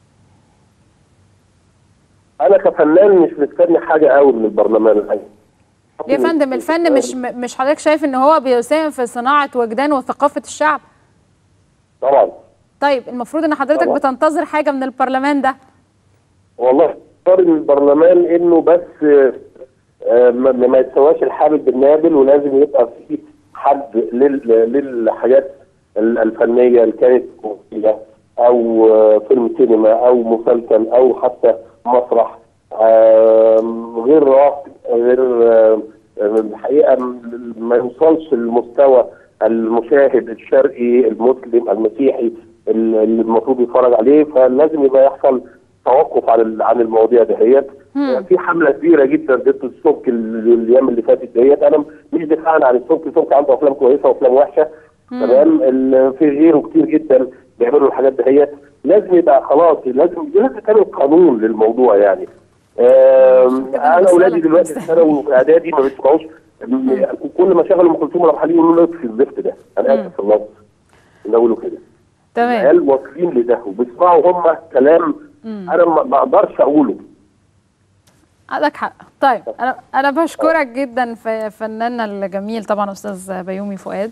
انا كفنان مش مستني حاجه قوي من البرلمان الحقيقه ليه يا فندم الفن مش مش حضرتك شايف ان هو بيساهم في صناعه وجدان وثقافه الشعب طبعا طيب المفروض ان حضرتك طبعا. بتنتظر حاجه من البرلمان ده والله اختار من البرلمان انه بس آه، ما ما يتسواش الحابل بالنابل ولازم يبقى في حد لل- للحاجات ال- الفنيه اللي كانت كوميديا او آه، فيلم سينما او مسلسل او حتى مسرح آم، غير راقي غير آم، الحقيقه م- ما يوصلش لمستوى المشاهد الشرقي المسلم المسيحي ال- اللي المفروض يتفرج عليه فلازم يبقى يحصل توقف عن ال- عن المواضيع دهيت في حمله كبيره جدا ضد السمك ال- الايام اللي فاتت ديت انا مش دفاعا عن السمك السمك عنده افلام كويسه وافلام وحشه تمام ال- في غيره كتير جدا بيعملوا الحاجات دهيت لازم يبقى خلاص لازم لازم تعمل قانون للموضوع يعني آم، كده انا بسألك اولادي دلوقتي بس. في ثانوي وفي اعدادي ما بيسمعوش كل ما شغلوا ام كلثوم ولا حليم يقولوا له اطفي الزفت ده انا اسف في اللفظ نقوله كده تمام العيال واصلين لده وبيسمعوا هم كلام انا ما ما اقدرش اقوله عندك حق طيب انا انا بشكرك جدا في فناننا الجميل طبعا استاذ بيومي فؤاد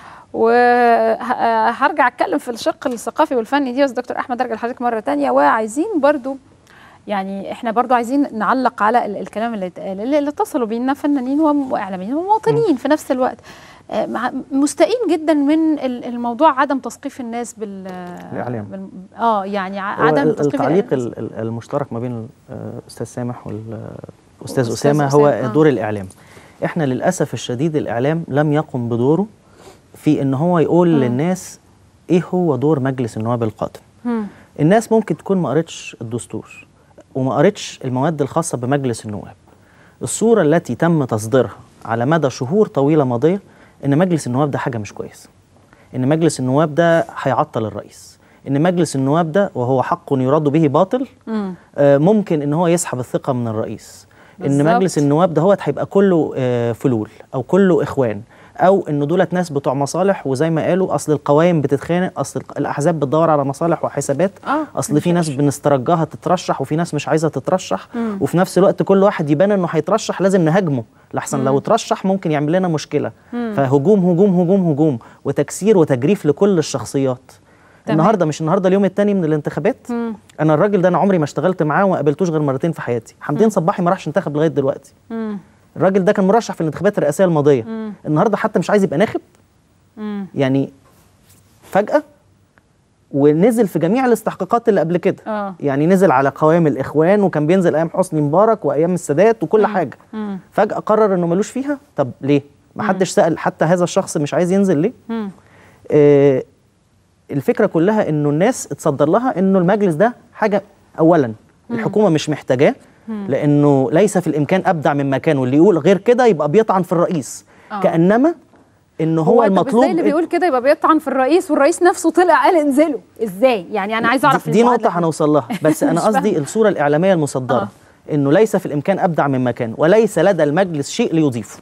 وهرجع اتكلم في الشق الثقافي والفني دي بس دكتور احمد ارجع لحضرتك مره تانية وعايزين برضو يعني احنا برضو عايزين نعلق على ال- الكلام اللي اتقال اللي اللي اتصلوا بينا فنانين وم- واعلاميين ومواطنين في نفس الوقت آه، مع- مستائين جدا من ال- الموضوع عدم تثقيف الناس بال الإعلام. بال- اه يعني ع- هو عدم ال- تثقيف التعليق الناس. ال- ال- المشترك ما بين الاستاذ سامح والاستاذ والأستاذ اسامه هو أسامة، آه. دور الاعلام احنا للاسف الشديد الاعلام لم يقم بدوره في ان هو يقول للناس ايه هو دور مجلس النواب القادم مم. الناس ممكن تكون ما قرتش الدستور وما قرتش المواد الخاصه بمجلس النواب الصوره التي تم تصديرها على مدى شهور طويله ماضيه ان مجلس النواب ده حاجه مش كويسه ان مجلس النواب ده هيعطل الرئيس ان مجلس النواب ده وهو حق يراد به باطل مم. آه، ممكن ان هو يسحب الثقه من الرئيس ان بالظبط. مجلس النواب ده هو هيبقى كله آه، فلول او كله اخوان او ان دولت ناس بتوع مصالح وزي ما قالوا اصل القوائم بتتخانق اصل الق- الاحزاب بتدور على مصالح وحسابات آه، اصل في ناس بنسترجاها تترشح وفي ناس مش عايزه تترشح وفي نفس الوقت كل واحد يبان انه هيترشح لازم نهاجمه لحسن لو اترشح ممكن يعمل لنا مشكله فهجوم هجوم هجوم هجوم وتكسير وتجريف لكل الشخصيات تمام. النهارده مش النهارده اليوم الثاني من الانتخابات انا الراجل ده انا عمري ما اشتغلت معاه وما قابلتوش غير مرتين في حياتي حمدين صباحي ما راحش انتخب لغايه دلوقتي مم. الراجل ده كان مرشح في الانتخابات الرئاسيه الماضيه النهارده حتى مش عايز يبقى ناخب مم. يعني فجاه ونزل في جميع الاستحقاقات اللي قبل كده آه. يعني نزل على قوائم الاخوان وكان بينزل ايام حسني مبارك وايام السادات وكل حاجه مم. فجاه قرر انه ملوش فيها طب ليه ما حدش سال حتى هذا الشخص مش عايز ينزل ليه مم. آه الفكره كلها انه الناس اتصدر لها انه المجلس ده حاجه اولا الحكومه مش محتاجاه لانه ليس في الامكان ابدع من مكانه واللي يقول غير كده يبقى بيطعن في الرئيس آه. كانما انه هو, طب المطلوب ازاي اللي بيقول كده يبقى بيطعن في الرئيس والرئيس نفسه طلع قال انزلوا ازاي يعني انا عايز اعرف دي, دي المعادلة نقطه هنوصل لها بس انا مش قصدي فاهمة. الصوره الاعلاميه المصدره آه. انه ليس في الامكان ابدع من مكانه وليس لدى المجلس شيء ليضيفه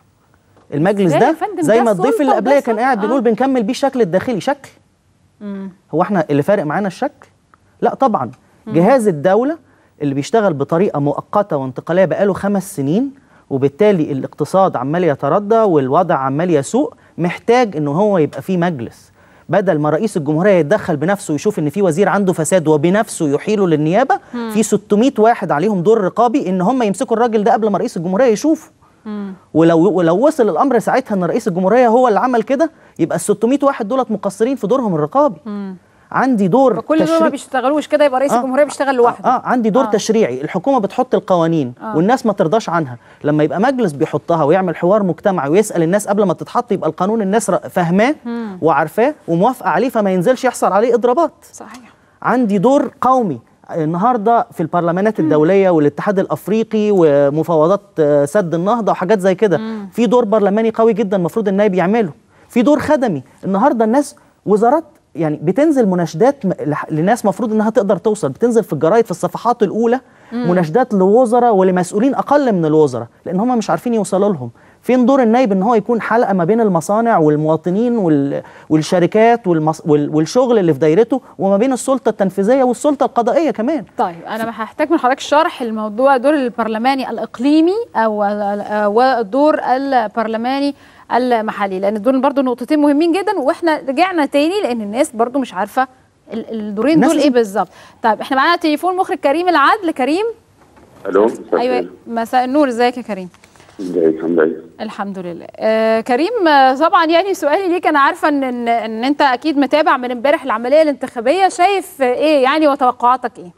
المجلس إزاي يا ده فندم؟ زي ده ما الضيف سلطة اللي وده قبليه كان سلطة. قاعد آه. بنقول بنكمل بيه الشكل الداخلي شكل مم. هو احنا اللي فارق معانا الشكل؟ لا طبعا جهاز الدولة اللي بيشتغل بطريقة مؤقتة وانتقالية بقاله خمس سنين وبالتالي الاقتصاد عمال يتردى والوضع عمال يسوء محتاج ان هو يبقى فيه مجلس بدل ما رئيس الجمهورية يتدخل بنفسه ويشوف ان في وزير عنده فساد وبنفسه يحيله للنيابة في 600 واحد عليهم دور رقابي ان هم يمسكوا الراجل ده قبل ما رئيس الجمهورية يشوفه ولو ولو وصل الامر ساعتها ان رئيس الجمهوريه هو اللي عمل كده يبقى ال 600 واحد دولت مقصرين في دورهم الرقابي عندي دور فكل دول ما تشريع- بيشتغلوش كده يبقى رئيس آه. الجمهوريه بيشتغل لوحده اه عندي دور آه. آه. تشريعي الحكومه بتحط القوانين آه. آه. والناس ما ترضاش عنها لما يبقى مجلس بيحطها ويعمل حوار مجتمعي ويسال الناس قبل ما تتحط يبقى القانون الناس ر- فاهماه وعارفاه وموافقه عليه فما ينزلش يحصل عليه اضرابات صحيح عندي دور قومي النهارده في البرلمانات الدوليه والاتحاد الافريقي ومفاوضات آه، سد النهضه وحاجات زي كده في دور برلماني قوي جدا المفروض النائب يعمله في دور خدمي النهارده الناس وزارات يعني بتنزل مناشدات م- لح- لناس مفروض انها تقدر توصل بتنزل في الجرايد في الصفحات الاولى مناشدات لوزراء ولمسؤولين اقل من الوزراء لان هم مش عارفين يوصلوا لهم فين دور النائب ان هو يكون حلقه ما بين المصانع والمواطنين وال... والشركات والمص... وال... والشغل اللي في دايرته وما بين السلطه التنفيذيه والسلطه القضائيه كمان طيب انا هحتاج من حضرتك شرح الموضوع دور البرلماني الاقليمي او والدور البرلماني المحلي لان دول برضو نقطتين مهمين جدا واحنا رجعنا تاني لان الناس برضو مش عارفه ال- الدورين الناس دول ايه لازم- بالظبط طيب احنا معانا تليفون مخرج كريم العدل كريم الو ايوه مساء النور ازيك يا كريم ازيك الحمد لله الحمد لله آه كريم آه طبعا يعني سؤالي ليك انا عارفه ان ان, إن انت اكيد متابع من امبارح العمليه الانتخابيه شايف آه، ايه يعني وتوقعاتك ايه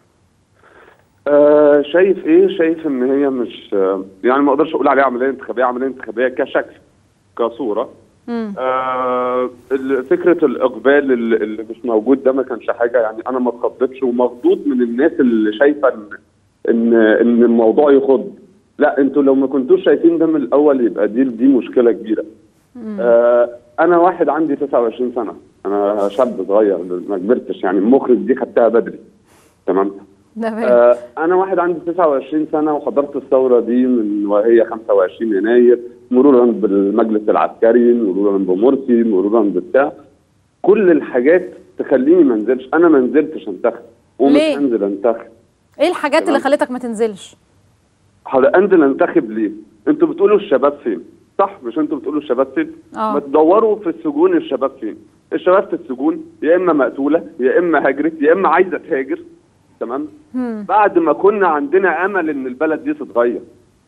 آه شايف ايه شايف ان هي مش آه يعني ما اقدرش اقول عليها عمليه انتخابيه عمليه انتخابيه كشكل كصوره مم. آه ال- فكره الاقبال اللي اللي مش موجود ده ما كانش حاجه يعني انا ما اتخضتش ومخضوض من الناس اللي شايفه ان ان ان الموضوع يخض لا انتوا لو ما كنتوش شايفين ده من الاول يبقى دي دي مشكله كبيره آه انا واحد عندي 29 سنه انا شاب صغير ما كبرتش يعني المخرج دي خدتها بدري تمام تمام آه انا واحد عندي 29 سنه وحضرت الثوره دي من وهي 25 يناير مرورا بالمجلس العسكري مرورا بمرسي مرورا بتاع كل الحاجات تخليني ما انزلش انا ما نزلتش انتخب ومش ليه؟ هنزل انتخب ايه الحاجات اللي تمام. خلتك ما تنزلش هلا انزل انتخب ليه؟ انتوا بتقولوا الشباب فين؟ صح مش انتوا بتقولوا الشباب فين؟ آه. ما تدوروا في السجون الشباب فين؟ الشباب في السجون يا اما مقتوله يا اما هاجرت يا اما عايزه تهاجر تمام؟ بعد ما كنا عندنا امل ان البلد دي تتغير.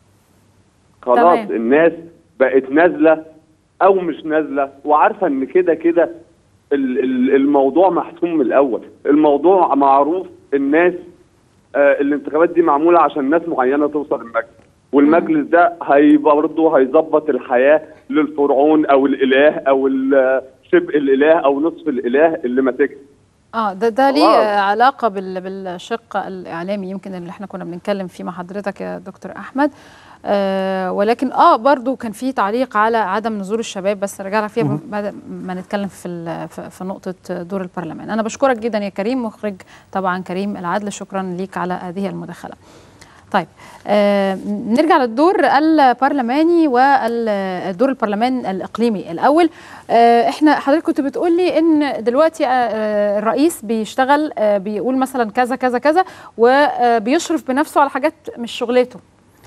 خلاص تمام. الناس بقت نازله او مش نازله وعارفه ان كده كده ال- ال- الموضوع محسوم من الاول، الموضوع معروف الناس آه، الانتخابات دي معموله عشان ناس معينه توصل المجلس والمجلس ده هي برضه هيظبط الحياه للفرعون او الاله او ال- شبه الاله او نصف الاله اللي ماسكها اه ده ده ليه خلاص. آه، علاقه بال بالشق الاعلامي يمكن اللي احنا كنا بنتكلم فيه مع حضرتك يا دكتور احمد آه ولكن اه برضو كان في تعليق على عدم نزول الشباب بس رجعنا فيها بعد ما نتكلم في ال- في في نقطه دور البرلمان انا بشكرك جدا يا كريم مخرج طبعا كريم العدل شكرا ليك على هذه المداخله طيب آه نرجع للدور البرلماني والدور البرلمان الاقليمي الاول آه احنا حضرتك كنت بتقول لي ان دلوقتي آه آه، الرئيس بيشتغل آه بيقول مثلا كذا كذا كذا وبيشرف بنفسه على حاجات مش شغلته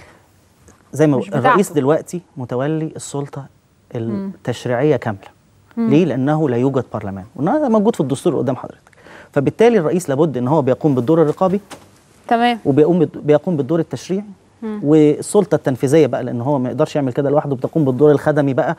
زي ما مش الرئيس بتاعته. دلوقتي متولي السلطه التشريعيه كامله ليه لانه لا يوجد برلمان وهذا موجود في الدستور قدام حضرتك فبالتالي الرئيس لابد ان هو بيقوم بالدور الرقابي تمام وبيقوم بد- بيقوم بالدور التشريعي والسلطه التنفيذيه بقى لان هو ما يقدرش يعمل كده لوحده بتقوم بالدور الخدمي بقى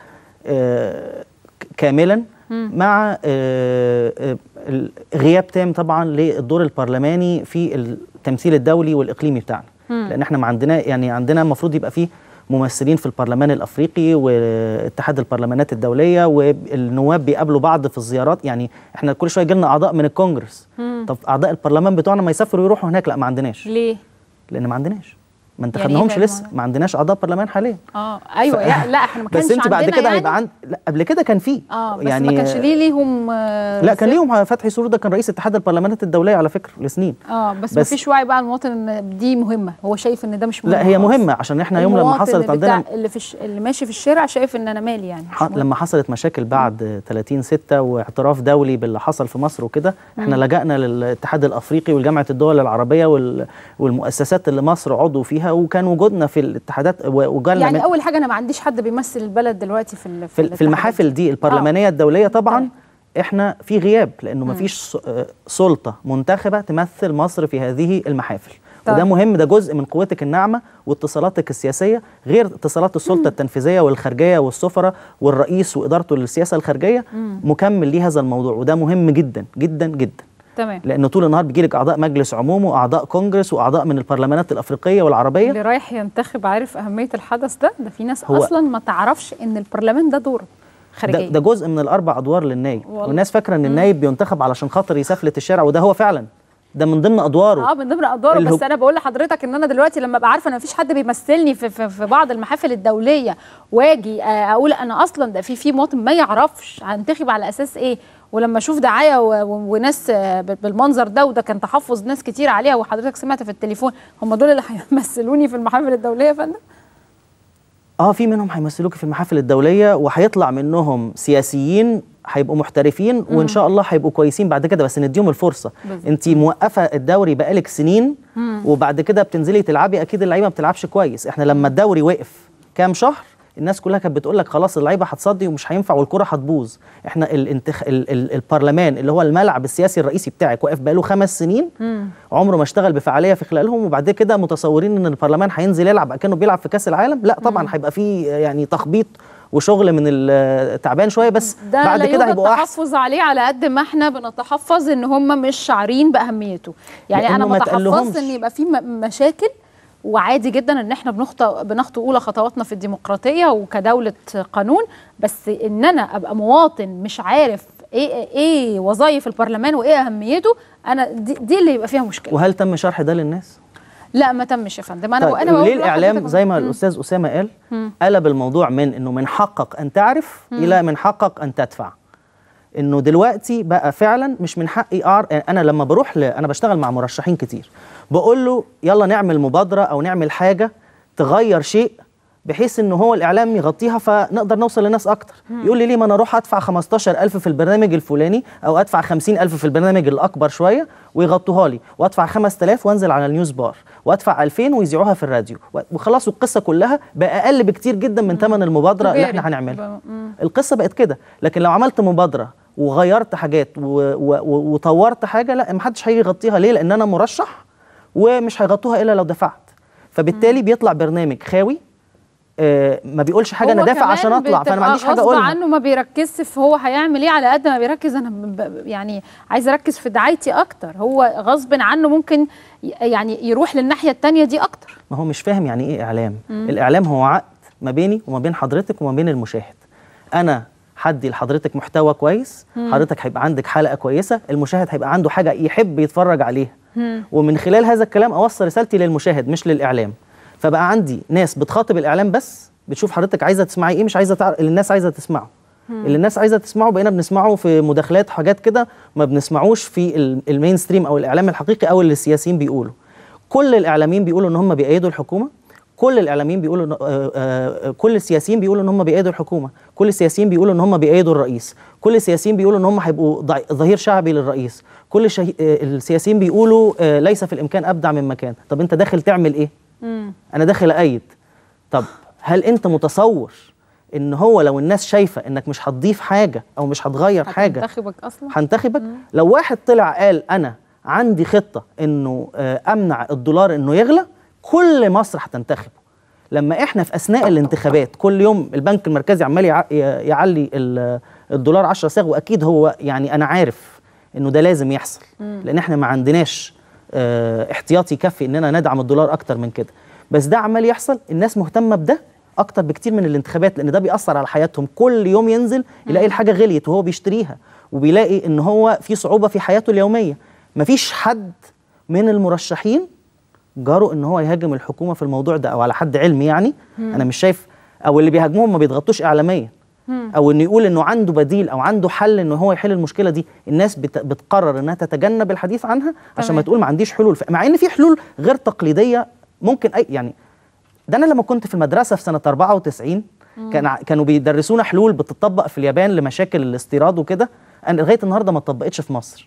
آه، ك- كاملا مع آه، آه، ال- غياب تام طبعا للدور البرلماني في التمثيل الدولي والاقليمي بتاعنا لان احنا ما عندنا يعني عندنا المفروض يبقى فيه ممثلين في البرلمان الافريقي واتحاد البرلمانات الدوليه والنواب بيقابلوا بعض في الزيارات يعني احنا كل شويه يجي اعضاء من الكونجرس طب اعضاء البرلمان بتوعنا ما يسافروا يروحوا هناك لا ما عندناش ليه لان ما عندناش ما يعني إيه انتخبناهمش بقى لسه الموضوع؟ ما عندناش اعضاء برلمان حاليا اه ايوه لا, لا احنا ما كانش بس انت بعد عندنا كده يعني هيبقى عند لا قبل كده كان في اه بس يعني ما كانش ليه ليهم آه لا كان ست- ليهم فتحي سرور ده كان رئيس اتحاد البرلمانات الدوليه على فكره لسنين اه بس, ما بس- فيش وعي بقى على المواطن ان دي مهمه هو شايف ان ده مش مهم لا هي خالص. مهمه عشان احنا يوم لما المواطن حصلت اللي بتاع- عندنا اللي في الش... اللي ماشي في الشارع شايف ان انا مالي يعني مش ح- مهم. لما حصلت مشاكل بعد 30 6 واعتراف دولي باللي حصل في مصر وكده احنا لجأنا للاتحاد الافريقي والجامعه الدول العربيه وال... والمؤسسات اللي مصر عضو فيها وكان وجودنا في الاتحادات و- وجالنا من- يعني اول حاجه انا ما عنديش حد بيمثل البلد دلوقتي في ال- في, ال- في الاتحاد. المحافل دي البرلمانيه الدوليه طبعا احنا في غياب لانه ما فيش س- آه، سلطه منتخبه تمثل مصر في هذه المحافل طيب. وده مهم ده جزء من قوتك الناعمه واتصالاتك السياسيه غير اتصالات السلطه التنفيذيه والخارجيه والسفراء والرئيس وادارته للسياسه الخارجيه مكمل لهذا الموضوع وده مهم جدا جدا جدا تمام لانه طول النهار بيجيلك اعضاء مجلس عموم واعضاء كونجرس واعضاء من البرلمانات الافريقيه والعربيه اللي رايح ينتخب عارف اهميه الحدث ده ده في ناس هو- اصلا ما تعرفش ان البرلمان ده دوره ده, خارجيه ده جزء من الاربع ادوار للنايب والله. والناس فاكره ان النايب بينتخب علشان خاطر يسفلت الشارع وده هو فعلا ده من ضمن ادواره اه من ضمن ادواره الهج- بس انا بقول لحضرتك ان انا دلوقتي لما ابقى عارفه ان مفيش حد بيمثلني في, في, في بعض المحافل الدوليه واجي آه، اقول انا اصلا ده في في مواطن ما يعرفش هنتخب على اساس ايه ولما اشوف دعايه و- و- وناس آه، ب- بالمنظر ده وده كان تحفظ ناس كتير عليها وحضرتك سمعت في التليفون هم دول اللي هيمثلوني في المحافل الدوليه يا فندم اه في منهم هيمثلوك في المحافل الدوليه وهيطلع منهم سياسيين هيبقوا محترفين وان شاء الله هيبقوا كويسين بعد كده بس نديهم الفرصه بالظبط. انت موقفه الدوري بقالك سنين وبعد كده بتنزلي تلعبي اكيد اللعيبه ما بتلعبش كويس احنا لما الدوري وقف كام شهر الناس كلها كانت بتقول لك خلاص اللعيبه هتصدي ومش هينفع والكره هتبوظ احنا الانتخ... ال... ال... البرلمان اللي هو الملعب السياسي الرئيسي بتاعك واقف بقاله خمس سنين عمره ما اشتغل بفعاليه في خلالهم وبعد كده متصورين ان البرلمان هينزل يلعب اكنه بيلعب في كاس العالم لا طبعا هيبقى فيه يعني تخبيط وشغل من التعبان شويه بس ده بعد لا كده يوجد هيبقوا احسن تحفظ عليه على قد ما احنا بنتحفظ ان هم مش شعرين باهميته يعني لأنه انا ما ما تحفظت تقلهمش. ان يبقى في م- مشاكل وعادي جدا ان احنا بنخطو بنخطو اولى خطواتنا في الديمقراطيه وكدوله قانون بس ان انا ابقى مواطن مش عارف ايه ايه وظائف البرلمان وايه اهميته انا دي, دي اللي يبقى فيها مشكله وهل تم شرح ده للناس؟ لا ما تمش يا فندم انا طيب انا بقول ليه الاعلام لحضرتك- زي ما مم. الاستاذ اسامه قال مم. قلب الموضوع من انه من حقك ان تعرف مم. الى من حقك ان تدفع انه دلوقتي بقى فعلا مش من حقي أعر... انا لما بروح ل... انا بشتغل مع مرشحين كتير بقول له يلا نعمل مبادره او نعمل حاجه تغير شيء بحيث ان هو الاعلام يغطيها فنقدر نوصل لناس اكتر مم. يقول لي ليه ما انا اروح ادفع 15000 في البرنامج الفلاني او ادفع 50000 في البرنامج الاكبر شويه ويغطوها لي وادفع 5000 وانزل على النيوز بار وادفع 2000 ويذيعوها في الراديو و- وخلاص القصه كلها باقل بكتير جدا من ثمن المبادره اللي تجاري. احنا هنعملها مم. القصه بقت كده لكن لو عملت مبادره وغيرت حاجات و... و... و... وطورت حاجه لا محدش هيجي يغطيها ليه لان انا مرشح ومش هيغطوها الا لو دفعت فبالتالي بيطلع برنامج خاوي آه ما بيقولش حاجه انا هو دافع كمان عشان اطلع فانا ما بتبقى عنديش حاجه غصب اقولها عنه ما بيركزش في هو هيعمل ايه على قد ما بيركز انا ب- ب- يعني عايز اركز في دعايتي اكتر هو غصب عنه ممكن ي- يعني يروح للناحيه التانية دي اكتر ما هو مش فاهم يعني ايه اعلام مم. الاعلام هو عقد ما بيني وما بين حضرتك وما بين المشاهد انا هدي لحضرتك محتوى كويس مم. حضرتك هيبقى عندك حلقه كويسه المشاهد هيبقى عنده حاجه يحب يتفرج عليها مم. ومن خلال هذا الكلام اوصل رسالتي للمشاهد مش للاعلام فبقى عندي ناس بتخاطب الاعلام بس بتشوف حضرتك عايزه تسمعي ايه مش عايزه تعرف اللي الناس عايزه تسمعه مم. اللي الناس عايزه تسمعه بقينا بنسمعه في مداخلات حاجات كده ما بنسمعوش في ال- المين ستريم او الاعلام الحقيقي او اللي السياسيين بيقولوا كل الاعلاميين بيقولوا ان هم بيأيدوا الحكومه كل الاعلاميين بيقولوا إن- آه، آه، كل السياسيين بيقولوا ان هم بيأيدوا الحكومه كل السياسيين بيقولوا ان هم بيأيدوا الرئيس كل السياسيين بيقولوا ان هم هيبقوا ضع- ظهير شعبي للرئيس كل الشه- آه، السياسيين بيقولوا آه، ليس في الامكان ابدع من مكان طب انت داخل تعمل ايه مم. انا داخل ايد طب هل انت متصور ان هو لو الناس شايفه انك مش هتضيف حاجه او مش هتغير حاجه هتنتخبك اصلا هنتخبك لو واحد طلع قال انا عندي خطه انه آه، امنع الدولار انه يغلى كل مصر هتنتخبه لما احنا في اثناء الانتخابات كل يوم البنك المركزي عمال يع- ي- يعلي ال- الدولار 10 صاغ واكيد هو يعني انا عارف انه ده لازم يحصل مم. لان احنا ما عندناش آه، احتياطي يكفي اننا ندعم الدولار اكتر من كده بس ده عمال يحصل الناس مهتمه بده اكتر بكتير من الانتخابات لان ده بيأثر على حياتهم كل يوم ينزل يلاقي الحاجه غليت وهو بيشتريها وبيلاقي ان هو في صعوبه في حياته اليوميه مفيش حد من المرشحين جرؤ ان هو يهاجم الحكومه في الموضوع ده او على حد علمي يعني مم. انا مش شايف او اللي بيهاجموهم ما بيضغطوش اعلاميا او انه يقول انه عنده بديل او عنده حل انه هو يحل المشكله دي الناس بت... بتقرر انها تتجنب الحديث عنها عشان تمام. ما تقول ما عنديش حلول ف... مع ان في حلول غير تقليديه ممكن اي يعني ده انا لما كنت في المدرسه في سنه 94 كان ع- كانوا بيدرسونا حلول بتطبق في اليابان لمشاكل الاستيراد وكده انا لغايه النهارده ما اتطبقتش في مصر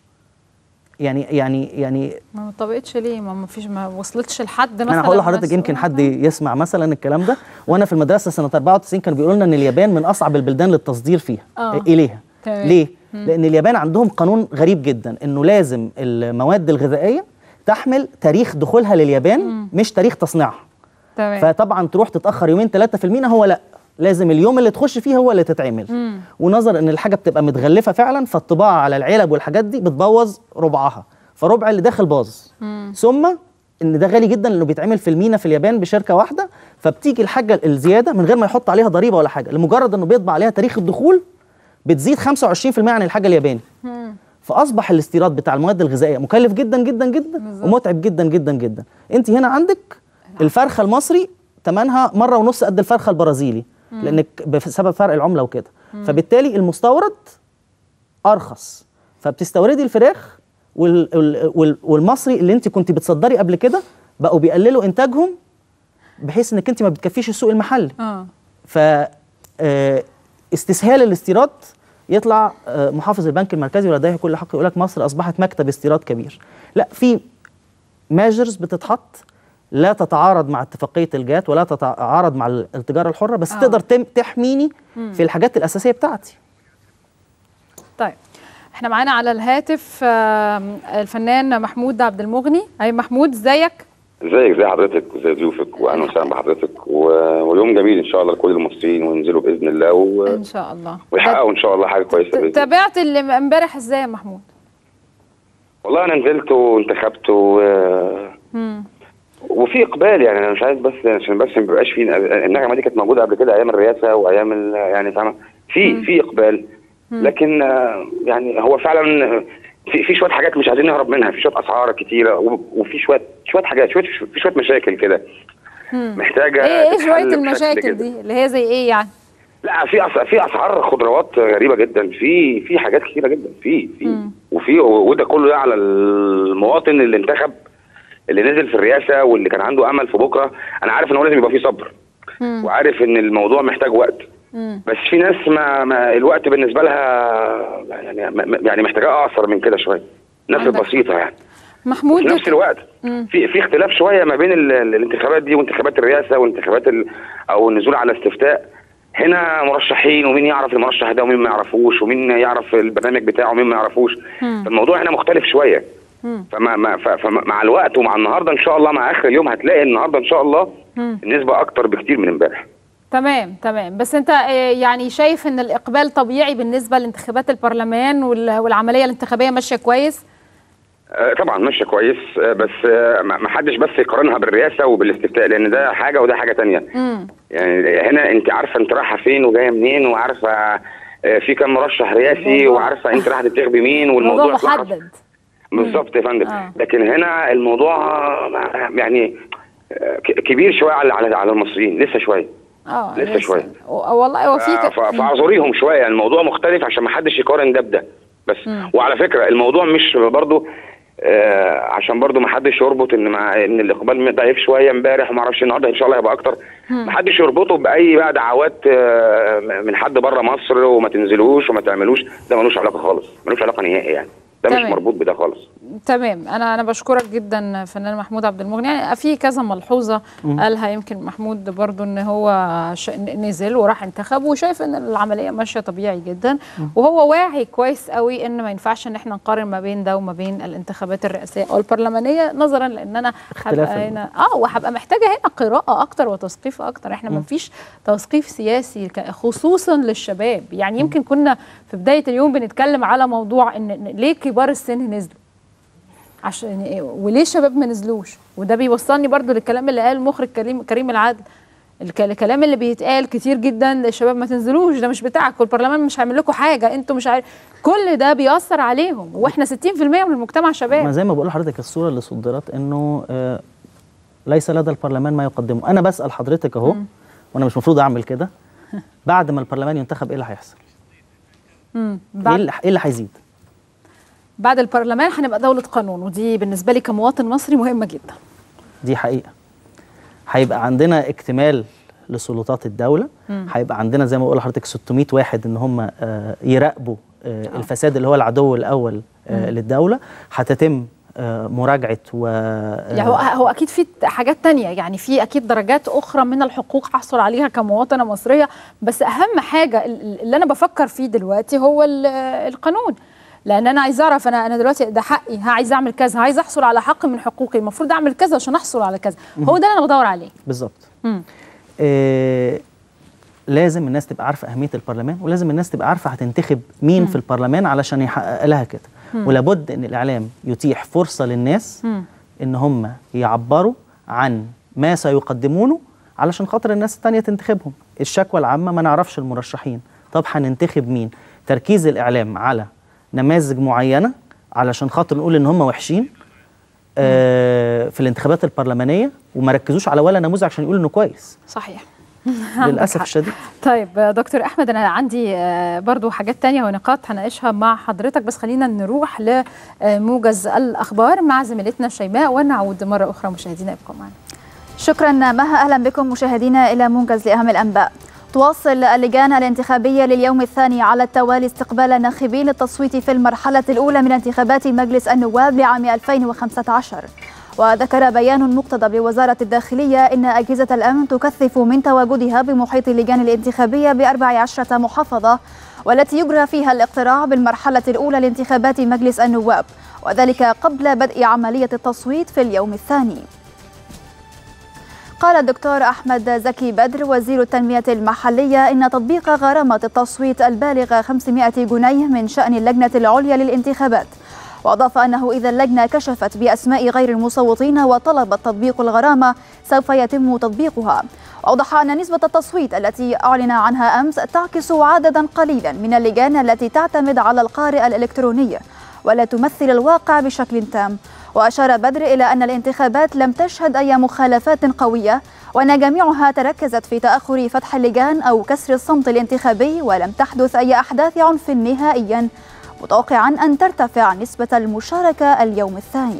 يعني يعني يعني ما طبقتش ليه ما ما فيش ما وصلتش لحد مثلا انا هقول لحضرتك بس- يمكن حد يسمع مثلا الكلام ده وانا في المدرسه سنه 94 كانوا بيقولوا لنا ان اليابان من اصعب البلدان للتصدير فيها آه. اليها تمام. ليه مم. لان اليابان عندهم قانون غريب جدا انه لازم المواد الغذائيه تحمل تاريخ دخولها لليابان مش تاريخ تصنيعها تمام فطبعا تروح تتاخر يومين ثلاثه في المينا هو لا لازم اليوم اللي تخش فيه هو اللي تتعمل مم. ونظر ان الحاجه بتبقى متغلفه فعلا فالطباعه على العلب والحاجات دي بتبوظ ربعها فربع اللي داخل باظ مم. ثم ان ده غالي جدا لانه بيتعمل في المينا في اليابان بشركه واحده فبتيجي الحاجه الزياده من غير ما يحط عليها ضريبه ولا حاجه لمجرد انه بيطبع عليها تاريخ الدخول بتزيد 25% عن الحاجه الياباني مم. فاصبح الاستيراد بتاع المواد الغذائيه مكلف جدا جدا جدا ومتعب جدا جدا جدا انت هنا عندك الفرخه المصري ثمنها مره ونص قد الفرخه البرازيلي مم. لانك بسبب فرق العمله وكده مم. فبالتالي المستورد ارخص فبتستوردي الفراخ وال وال وال والمصري اللي انت كنت بتصدري قبل كده بقوا بيقللوا انتاجهم بحيث انك انت ما بتكفيش السوق المحلي اه ف آه، استسهال الاستيراد يطلع آه، محافظ البنك المركزي ولديه كل حق يقول لك مصر اصبحت مكتب استيراد كبير لا في ماجرز بتتحط لا تتعارض مع اتفاقيه الجات ولا تتعارض مع التجاره الحره بس آه. تقدر تم- تحميني مم. في الحاجات الاساسيه بتاعتي طيب احنا معانا على الهاتف آم، الفنان محمود عبد المغني اي محمود ازيك ازيك زي حضرتك وزي ضيوفك واهلا وسهلا بحضرتك و... ويوم جميل ان شاء الله لكل المصريين وينزلوا باذن الله و... ان شاء الله ويحققوا ان شاء الله حاجه كويسه باذن الله تابعت اللي امبارح ازاي يا محمود والله انا نزلت وانتخبت و... مم. وفي اقبال يعني انا مش عايز بس عشان بس ما بيبقاش في النغمه دي كانت موجوده قبل كده ايام الرئاسه وايام ال... يعني فاهمه في في اقبال لكن آه، يعني هو فعلا في في شويه حاجات مش عايزين نهرب منها في شويه اسعار كتيره و- وفي شويه شويه حاجات شويه في شويه مشاكل كده محتاجه ايه ايه تتحل شويه بشكل المشاكل كده. دي اللي هي زي ايه يعني لا في أس... في اسعار خضروات غريبه جدا في في حاجات كتيره جدا في في وفي وده كله ده على المواطن اللي انتخب اللي نزل في الرئاسه واللي كان عنده امل في بكره انا عارف ان هو لازم يبقى فيه صبر وعارف ان الموضوع محتاج وقت بس في ناس ما, ما الوقت بالنسبه لها يعني ما- يعني محتاجاه اقصر من كده شويه الناس عندك البسيطه يعني محمود في نفس الوقت في في اختلاف شويه ما بين ال- ال- الانتخابات دي وانتخابات الرئاسه وانتخابات ال او النزول على استفتاء هنا مرشحين ومين يعرف المرشح ده ومين ما يعرفوش ومين يعرف البرنامج بتاعه ومين ما يعرفوش فالموضوع هنا مختلف شويه فما ما ف- فمع الوقت ومع النهارده ان شاء الله مع اخر اليوم هتلاقي النهارده ان شاء الله النسبه اكتر بكتير من امبارح تمام تمام بس انت آه، يعني شايف ان الاقبال طبيعي بالنسبه لانتخابات البرلمان وال- والعمليه الانتخابيه ماشيه كويس آه، طبعا ماشيه كويس آه، بس آه، ما ما حدش بس يقارنها بالرئاسه وبالاستفتاء لان ده حاجه وده حاجه تانية امم يعني هنا انت عارفه انت رايحه فين وجايه منين وعارفه آه، في كام مرشح رئاسي الموضوع- وعارفه انت رايحه تنتخبي مين الموضوع والموضوع اتلخص. محدد بالظبط يا فندم آه. لكن هنا الموضوع آه، يعني آه، ك- كبير شويه على على على المصريين لسه شويه اه لسه شوية. و- والله هو في ف- ك- ف- فاعذريهم شويه الموضوع مختلف عشان ما حدش يقارن ده بده بس وعلى فكره الموضوع مش برضو آه عشان برضو ما حدش يربط ان مع ان الاقبال ضعيف شويه امبارح وما اعرفش النهارده ان شاء الله هيبقى اكتر ما حدش يربطه باي بقى دعوات آه من حد بره مصر وما تنزلوش وما تعملوش ده ملوش علاقه خالص ملوش علاقه نهائي يعني ده مش تمام. مربوط بده خالص تمام انا انا بشكرك جدا فنان محمود عبد المغني يعني في كذا ملحوظه قالها يمكن محمود برضو ان هو ش... نزل وراح انتخب وشايف ان العمليه ماشيه طبيعي جدا وهو واعي كويس قوي ان ما ينفعش ان احنا نقارن ما بين ده وما بين الانتخابات الرئاسيه او البرلمانيه نظرا لان انا اختلاف هبقى ال- هنا اه وهبقى محتاجه هنا قراءه اكتر وتثقيف اكتر احنا ما فيش تثقيف سياسي ك- خصوصا للشباب يعني يمكن كنا في بدايه اليوم بنتكلم على موضوع ان إن ليه كبار السن نزلوا عشان إيه؟ وليه الشباب ما نزلوش وده بيوصلني برضو للكلام اللي قال المخرج كريم كريم العدل الك- الكلام اللي بيتقال كتير جدا للشباب ما تنزلوش ده مش بتاعكم البرلمان مش هيعمل لكم حاجه انتوا مش عارف كل ده بيأثر عليهم واحنا 60% من المجتمع ما شباب زي ما بقول لحضرتك الصوره اللي صدرت انه آه، ليس لدى البرلمان ما يقدمه انا بسال حضرتك اهو وانا مش المفروض اعمل كده بعد ما البرلمان ينتخب ايه اللي هيحصل مم. ايه بعد, اللي ايه اللي هيزيد بعد البرلمان هنبقى دوله قانون ودي بالنسبه لي كمواطن مصري مهمه جدا دي حقيقه هيبقى عندنا اكتمال لسلطات الدوله هيبقى عندنا زي ما بقول لحضرتك 600 واحد ان هم آه، يراقبوا آه، الفساد اللي هو العدو الاول آه، للدوله هتتم آه، مراجعه و يعني هو هو اكيد في حاجات تانية يعني في اكيد درجات اخرى من الحقوق هحصل عليها كمواطنه مصريه بس اهم حاجه ال- اللي انا بفكر فيه دلوقتي هو ال- القانون لان انا عايز اعرف انا انا دلوقتي ده حقي ها عايز اعمل كذا عايز احصل على حق من حقوقي المفروض اعمل كذا عشان احصل على كذا هو ده اللي انا بدور عليه بالظبط مم. آه لازم الناس تبقى عارفه اهميه البرلمان ولازم الناس تبقى عارفه هتنتخب مين في البرلمان علشان يحقق لها كده ولابد ان الاعلام يتيح فرصه للناس مم. ان هم يعبروا عن ما سيقدمونه علشان خاطر الناس التانية تنتخبهم الشكوى العامة ما نعرفش المرشحين طب هننتخب مين تركيز الإعلام على نماذج معينة علشان خاطر نقول إن هم وحشين آه في الانتخابات البرلمانية وما ركزوش على ولا نموذج عشان يقولوا إنه كويس صحيح للأسف حق. الشديد طيب آه، دكتور احمد انا عندي آه، برضو حاجات تانية ونقاط هناقشها مع حضرتك بس خلينا نروح لموجز الاخبار مع زميلتنا شيماء ونعود مره اخرى مشاهدينا ابقوا معنا شكرا مها اهلا بكم مشاهدينا الى موجز لاهم الانباء تواصل اللجان الانتخابيه لليوم الثاني على التوالي استقبال الناخبين للتصويت في المرحله الاولى من انتخابات مجلس النواب لعام 2015 وذكر بيان مقتضى بوزاره الداخليه ان اجهزه الامن تكثف من تواجدها بمحيط اللجان الانتخابيه باربع عشره محافظه والتي يجرى فيها الاقتراع بالمرحله الاولى لانتخابات مجلس النواب وذلك قبل بدء عمليه التصويت في اليوم الثاني قال الدكتور أحمد زكي بدر وزير التنمية المحلية إن تطبيق غرامة التصويت البالغة 500 جنيه من شأن اللجنة العليا للانتخابات وأضاف أنه إذا اللجنة كشفت بأسماء غير المصوتين وطلبت تطبيق الغرامة سوف يتم تطبيقها أوضح أن نسبة التصويت التي أعلن عنها أمس تعكس عددا قليلا من اللجان التي تعتمد على القارئ الإلكتروني ولا تمثل الواقع بشكل تام وأشار بدر إلى أن الانتخابات لم تشهد أي مخالفات قوية وأن جميعها تركزت في تأخر فتح اللجان أو كسر الصمت الانتخابي ولم تحدث أي أحداث عنف نهائيا متوقعا أن ترتفع نسبة المشاركة اليوم الثاني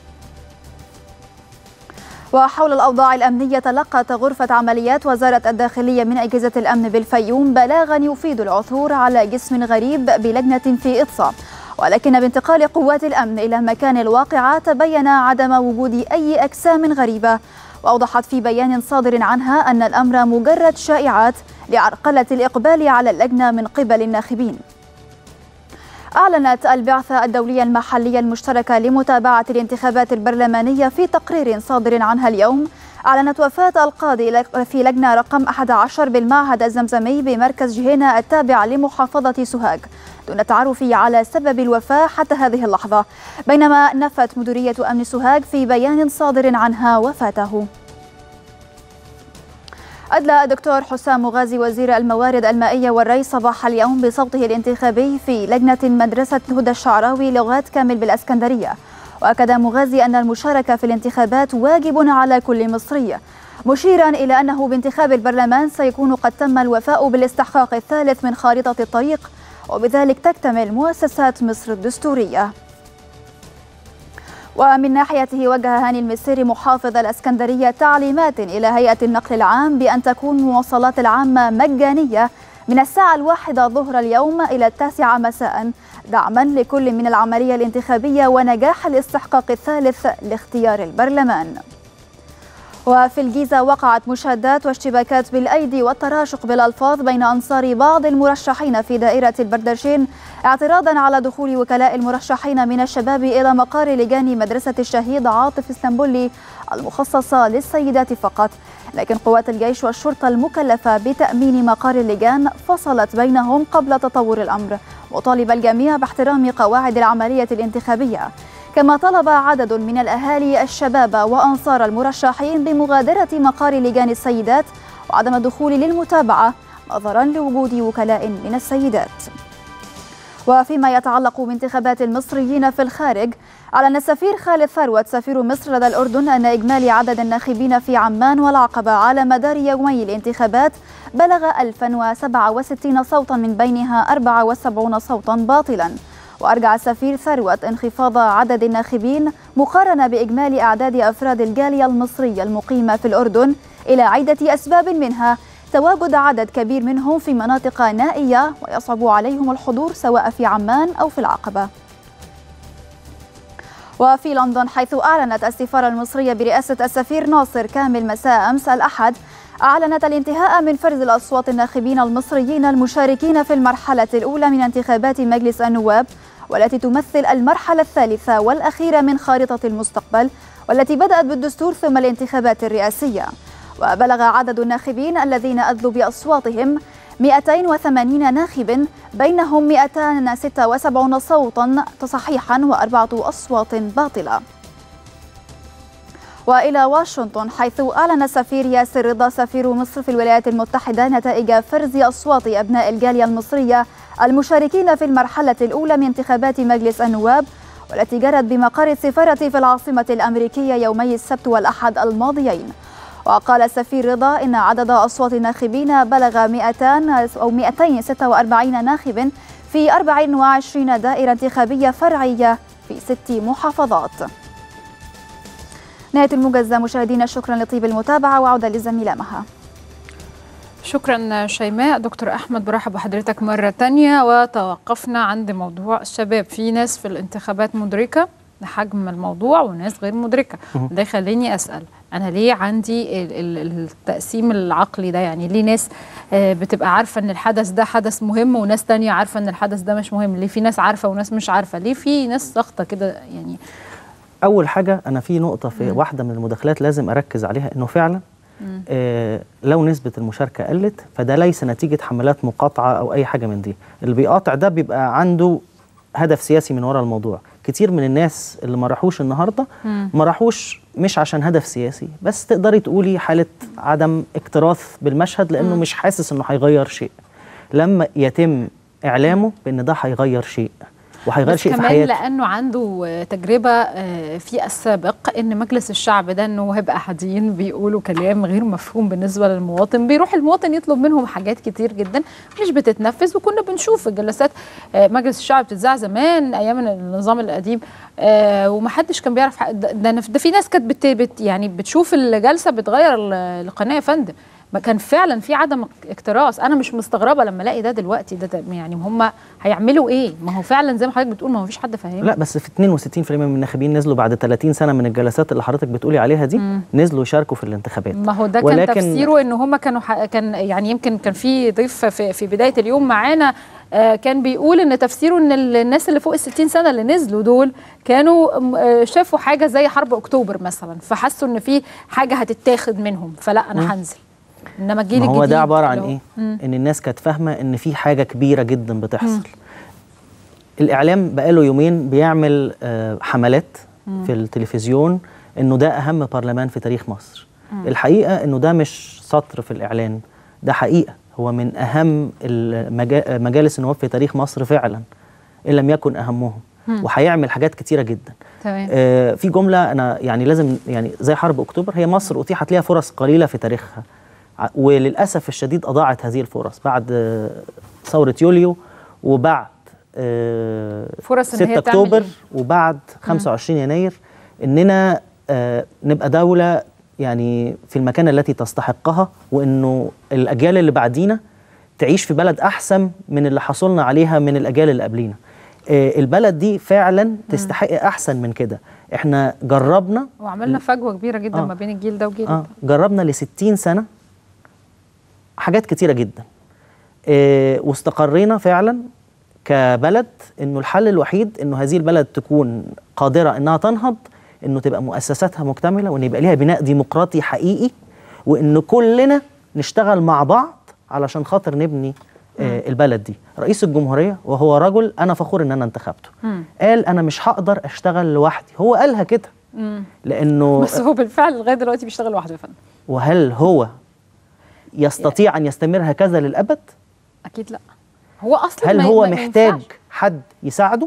وحول الأوضاع الأمنية تلقت غرفة عمليات وزارة الداخلية من أجهزة الأمن بالفيوم بلاغا يفيد العثور على جسم غريب بلجنة في إطسا ولكن بانتقال قوات الأمن إلى مكان الواقعة تبين عدم وجود أي أجسام غريبة وأوضحت في بيان صادر عنها أن الأمر مجرد شائعات لعرقلة الإقبال على اللجنة من قبل الناخبين أعلنت البعثة الدولية المحلية المشتركة لمتابعة الانتخابات البرلمانية في تقرير صادر عنها اليوم أعلنت وفاة القاضي في لجنة رقم 11 بالمعهد الزمزمي بمركز جهينة التابع لمحافظة سوهاج دون التعرف على سبب الوفاة حتى هذه اللحظة بينما نفت مديرية أمن سوهاج في بيان صادر عنها وفاته أدلى الدكتور حسام غازي وزير الموارد المائية والري صباح اليوم بصوته الانتخابي في لجنة مدرسة هدى الشعراوي لغات كامل بالأسكندرية وأكد مغازي أن المشاركة في الانتخابات واجب على كل مصري مشيرا إلى أنه بانتخاب البرلمان سيكون قد تم الوفاء بالاستحقاق الثالث من خارطة الطريق وبذلك تكتمل مؤسسات مصر الدستورية ومن ناحيته وجه هاني المسيري محافظ الاسكندريه تعليمات الى هيئه النقل العام بان تكون المواصلات العامه مجانيه من الساعه الواحده ظهر اليوم الى التاسعه مساء دعما لكل من العمليه الانتخابيه ونجاح الاستحقاق الثالث لاختيار البرلمان. وفي الجيزة وقعت مشادات واشتباكات بالأيدي والتراشق بالألفاظ بين أنصار بعض المرشحين في دائرة البردشين اعتراضا على دخول وكلاء المرشحين من الشباب إلى مقار لجان مدرسة الشهيد عاطف اسطنبولي المخصصة للسيدات فقط لكن قوات الجيش والشرطة المكلفة بتأمين مقار اللجان فصلت بينهم قبل تطور الأمر وطالب الجميع باحترام قواعد العملية الانتخابية كما طلب عدد من الأهالي الشباب وأنصار المرشحين بمغادرة مقار لجان السيدات وعدم الدخول للمتابعة نظرا لوجود وكلاء من السيدات وفيما يتعلق بانتخابات المصريين في الخارج أعلن السفير خالد ثروت سفير مصر لدى الأردن أن إجمالي عدد الناخبين في عمان والعقبة على مدار يومي الانتخابات بلغ 1067 صوتا من بينها 74 صوتا باطلا وأرجع السفير ثروت انخفاض عدد الناخبين مقارنة بإجمالي أعداد أفراد الجالية المصرية المقيمة في الأردن إلى عدة أسباب منها تواجد عدد كبير منهم في مناطق نائية ويصعب عليهم الحضور سواء في عمان أو في العقبة وفي لندن حيث أعلنت السفارة المصرية برئاسة السفير ناصر كامل مساء أمس الأحد أعلنت الانتهاء من فرز الأصوات الناخبين المصريين المشاركين في المرحلة الأولى من انتخابات مجلس النواب والتي تمثل المرحلة الثالثة والأخيرة من خارطة المستقبل والتي بدأت بالدستور ثم الانتخابات الرئاسية وبلغ عدد الناخبين الذين أدلوا بأصواتهم 280 ناخب بينهم 276 صوتا تصحيحا وأربعة أصوات باطلة والى واشنطن حيث اعلن السفير ياسر رضا سفير مصر في الولايات المتحده نتائج فرز اصوات ابناء الجاليه المصريه المشاركين في المرحله الاولى من انتخابات مجلس النواب والتي جرت بمقر السفاره في العاصمه الامريكيه يومي السبت والاحد الماضيين وقال السفير رضا ان عدد اصوات الناخبين بلغ 200 او 246 ناخب في 24 دائره انتخابيه فرعيه في ست محافظات نهاية الموجز مشاهدينا شكرا لطيب المتابعة وعودة للزميلة مها شكرا شيماء دكتور أحمد برحب بحضرتك مرة تانية وتوقفنا عند موضوع الشباب في ناس في الانتخابات مدركة لحجم الموضوع وناس غير مدركة ده يخليني أسأل أنا ليه عندي التقسيم العقلي ده يعني ليه ناس بتبقى عارفة أن الحدث ده حدث مهم وناس تانية عارفة أن الحدث ده مش مهم ليه في ناس عارفة وناس مش عارفة ليه في ناس ساقطة كده يعني اول حاجه انا في نقطه في مم. واحده من المداخلات لازم اركز عليها انه فعلا آه لو نسبه المشاركه قلت فده ليس نتيجه حملات مقاطعه او اي حاجه من دي اللي بيقاطع ده بيبقى عنده هدف سياسي من وراء الموضوع كتير من الناس اللي ما راحوش النهارده ما راحوش مش عشان هدف سياسي بس تقدري تقولي حاله عدم اكتراث بالمشهد لانه مم. مش حاسس انه هيغير شيء لما يتم اعلامه بان ده هيغير شيء وهيغير بس شيء في كمان حياته لانه عنده تجربه في السابق ان مجلس الشعب ده انه وهاب قاعدين بيقولوا كلام غير مفهوم بالنسبه للمواطن بيروح المواطن يطلب منهم حاجات كتير جدا مش بتتنفذ وكنا بنشوف الجلسات مجلس الشعب بتتذاع زمان ايام النظام القديم ومحدش كان بيعرف ده, ده في ناس كانت بت, بت يعني بتشوف الجلسه بتغير القناه يا فندم ما كان فعلا في عدم اكتراث انا مش مستغربه لما الاقي ده دلوقتي ده, ده يعني هم هيعملوا ايه ما هو فعلا زي ما حضرتك بتقول ما هو فيش حد فاهمه لا بس في 62% من الناخبين نزلوا بعد 30 سنه من الجلسات اللي حضرتك بتقولي عليها دي مم. نزلوا يشاركوا في الانتخابات ما هو ده كان تفسيره ان هم كانوا ح... كان يعني يمكن كان في ضيف في, في بدايه اليوم معانا آه كان بيقول ان تفسيره ان الناس اللي فوق ال 60 سنه اللي نزلوا دول كانوا آه شافوا حاجه زي حرب اكتوبر مثلا فحسوا ان في حاجه هتتاخد منهم فلا انا هنزل انما الجيل ما هو الجديد ده عباره عن لو- ايه مم. ان الناس كانت فاهمه ان في حاجه كبيره جدا بتحصل مم. الاعلام بقاله يومين بيعمل آه، حملات مم. في التلفزيون انه ده اهم برلمان في تاريخ مصر مم. الحقيقه انه ده مش سطر في الاعلان ده حقيقه هو من اهم المجا- مجالس النواب في تاريخ مصر فعلا ان لم يكن اهمهم مم. وهيعمل حاجات كتيره جدا تمام آه، في جمله انا يعني لازم يعني زي حرب اكتوبر هي مصر اتيحت ليها فرص قليله في تاريخها ع- وللاسف الشديد اضاعت هذه الفرص بعد آه، ثوره يوليو وبعد آه، فرص إن 6 هي تعمل اكتوبر إيه؟ وبعد 25 يناير اننا آه، نبقى دوله يعني في المكانه التي تستحقها وانه الاجيال اللي بعدينا تعيش في بلد احسن من اللي حصلنا عليها من الاجيال اللي قبلينا آه، البلد دي فعلا تستحق احسن من كده احنا جربنا وعملنا فجوه كبيره جدا آه. ما بين الجيل ده وجيل اه ده جربنا ل 60 سنه حاجات كتيره جدا آه واستقرينا فعلا كبلد انه الحل الوحيد انه هذه البلد تكون قادره انها تنهض انه تبقى مؤسساتها مكتمله وان يبقى ليها بناء ديمقراطي حقيقي وان كلنا نشتغل مع بعض علشان خاطر نبني آه البلد دي رئيس الجمهوريه وهو رجل انا فخور ان انا انتخبته مم. قال انا مش هقدر اشتغل لوحدي هو قالها كده مم. لانه بس هو بالفعل لغايه دلوقتي بيشتغل لوحده يا فندم وهل هو يستطيع ان يستمر هكذا للابد اكيد لا هو اصلا هل ما- هو ما محتاج ينفعش. حد يساعده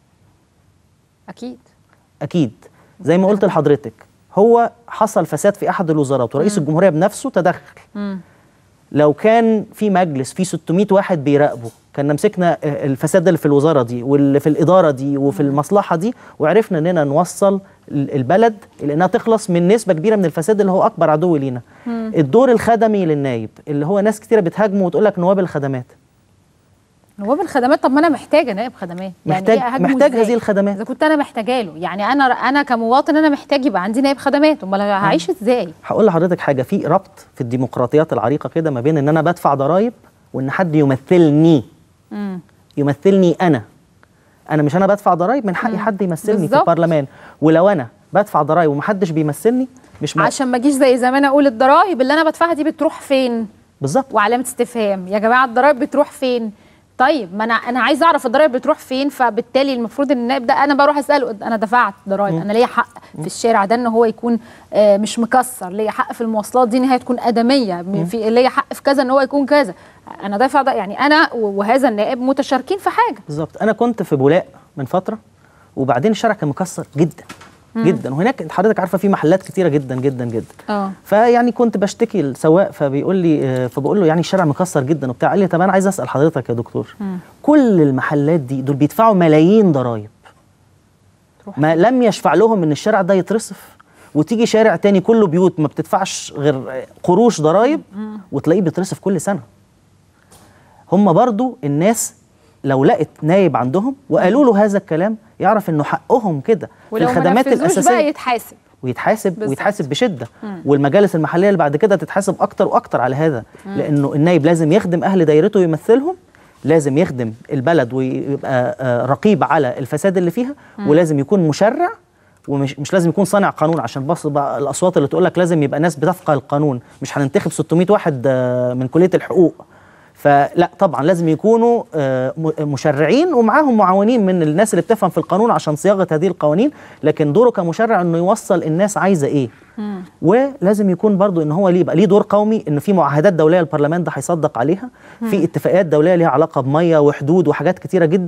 اكيد اكيد زي ما قلت لحضرتك هو حصل فساد في احد الوزارات ورئيس الجمهوريه بنفسه تدخل مم. لو كان في مجلس فيه 600 واحد بيراقبه كنا مسكنا الفساد اللي في الوزاره دي واللي في الاداره دي وفي المصلحه دي وعرفنا اننا نوصل ال- البلد الى انها تخلص من نسبه كبيره من الفساد اللي هو اكبر عدو لينا مم. الدور الخدمي للنايب اللي هو ناس كتيره بتهاجمه وتقول لك نواب الخدمات نواب الخدمات طب ما انا محتاجه نائب خدمات محتاج- يعني إيه أهاجمه محتاج إزاي؟ هذه الخدمات. اذا كنت انا محتاجه له يعني انا انا كمواطن انا محتاج يبقى عندي نائب خدمات امال هعيش ازاي هقول لحضرتك حاجه في ربط في الديمقراطيات العريقه كده ما بين ان انا بدفع ضرائب وان حد يمثلني مم. يمثلني انا انا مش انا بدفع ضرائب من حقي حد يمثلني في بالظبط. البرلمان ولو انا بدفع ضرائب ومحدش بيمثلني مش م... عشان ما اجيش زي زمان اقول الضرايب اللي انا بدفعها دي بتروح فين بالظبط وعلامه استفهام يا جماعه الضرايب بتروح فين طيب ما انا انا عايز اعرف الضرايب بتروح فين فبالتالي المفروض ان النائب ده انا بروح اساله انا دفعت ضرايب انا ليا حق في الشارع ده ان هو يكون آه، مش مكسر ليا حق في المواصلات دي ان هي تكون ادميه م- في ليا حق في كذا ان هو يكون كذا انا دافع ده يعني انا و- وهذا النائب متشاركين في حاجه بالظبط انا كنت في بولاق من فتره وبعدين الشارع كان مكسر جدا مم. جدا وهناك حضرتك عارفه في محلات كتيره جدا جدا جدا اه فيعني كنت بشتكي السواق فبيقول لي آه، فبقول له يعني الشارع مكسر جدا وبتاع قال لي طب انا عايز اسال حضرتك يا دكتور مم. كل المحلات دي دول بيدفعوا ملايين ضرائب ما لم يشفع لهم ان الشارع ده يترصف وتيجي شارع تاني كله بيوت ما بتدفعش غير قروش ضرائب وتلاقيه بيترصف كل سنه هم برضو الناس لو لقت نايب عندهم وقالوا له هذا الكلام يعرف انه حقهم كده في ولو ما الخدمات نفذوش الاساسيه بقى يتحاسب ويتحاسب بالظبط. ويتحاسب بشده مم. والمجالس المحليه اللي بعد كده تتحاسب اكتر واكتر على هذا مم. لانه النايب لازم يخدم اهل دايرته ويمثلهم لازم يخدم البلد ويبقى آه، رقيب على الفساد اللي فيها مم. ولازم يكون مشرع ومش مش لازم يكون صانع قانون عشان بص بقى الاصوات اللي تقول لك لازم يبقى ناس بتفقه القانون مش هننتخب 600 واحد آه، من كليه الحقوق فلا طبعا لازم يكونوا آه، م- مشرعين ومعاهم معاونين من الناس اللي بتفهم في القانون عشان صياغه هذه القوانين لكن دوره كمشرع انه يوصل الناس عايزه ايه ولازم يكون برضو ان هو ليه يبقى ليه دور قومي انه في معاهدات دوليه البرلمان ده هيصدق عليها في مم. اتفاقات دوليه ليها علاقه بميه وحدود وحاجات كتيره جدا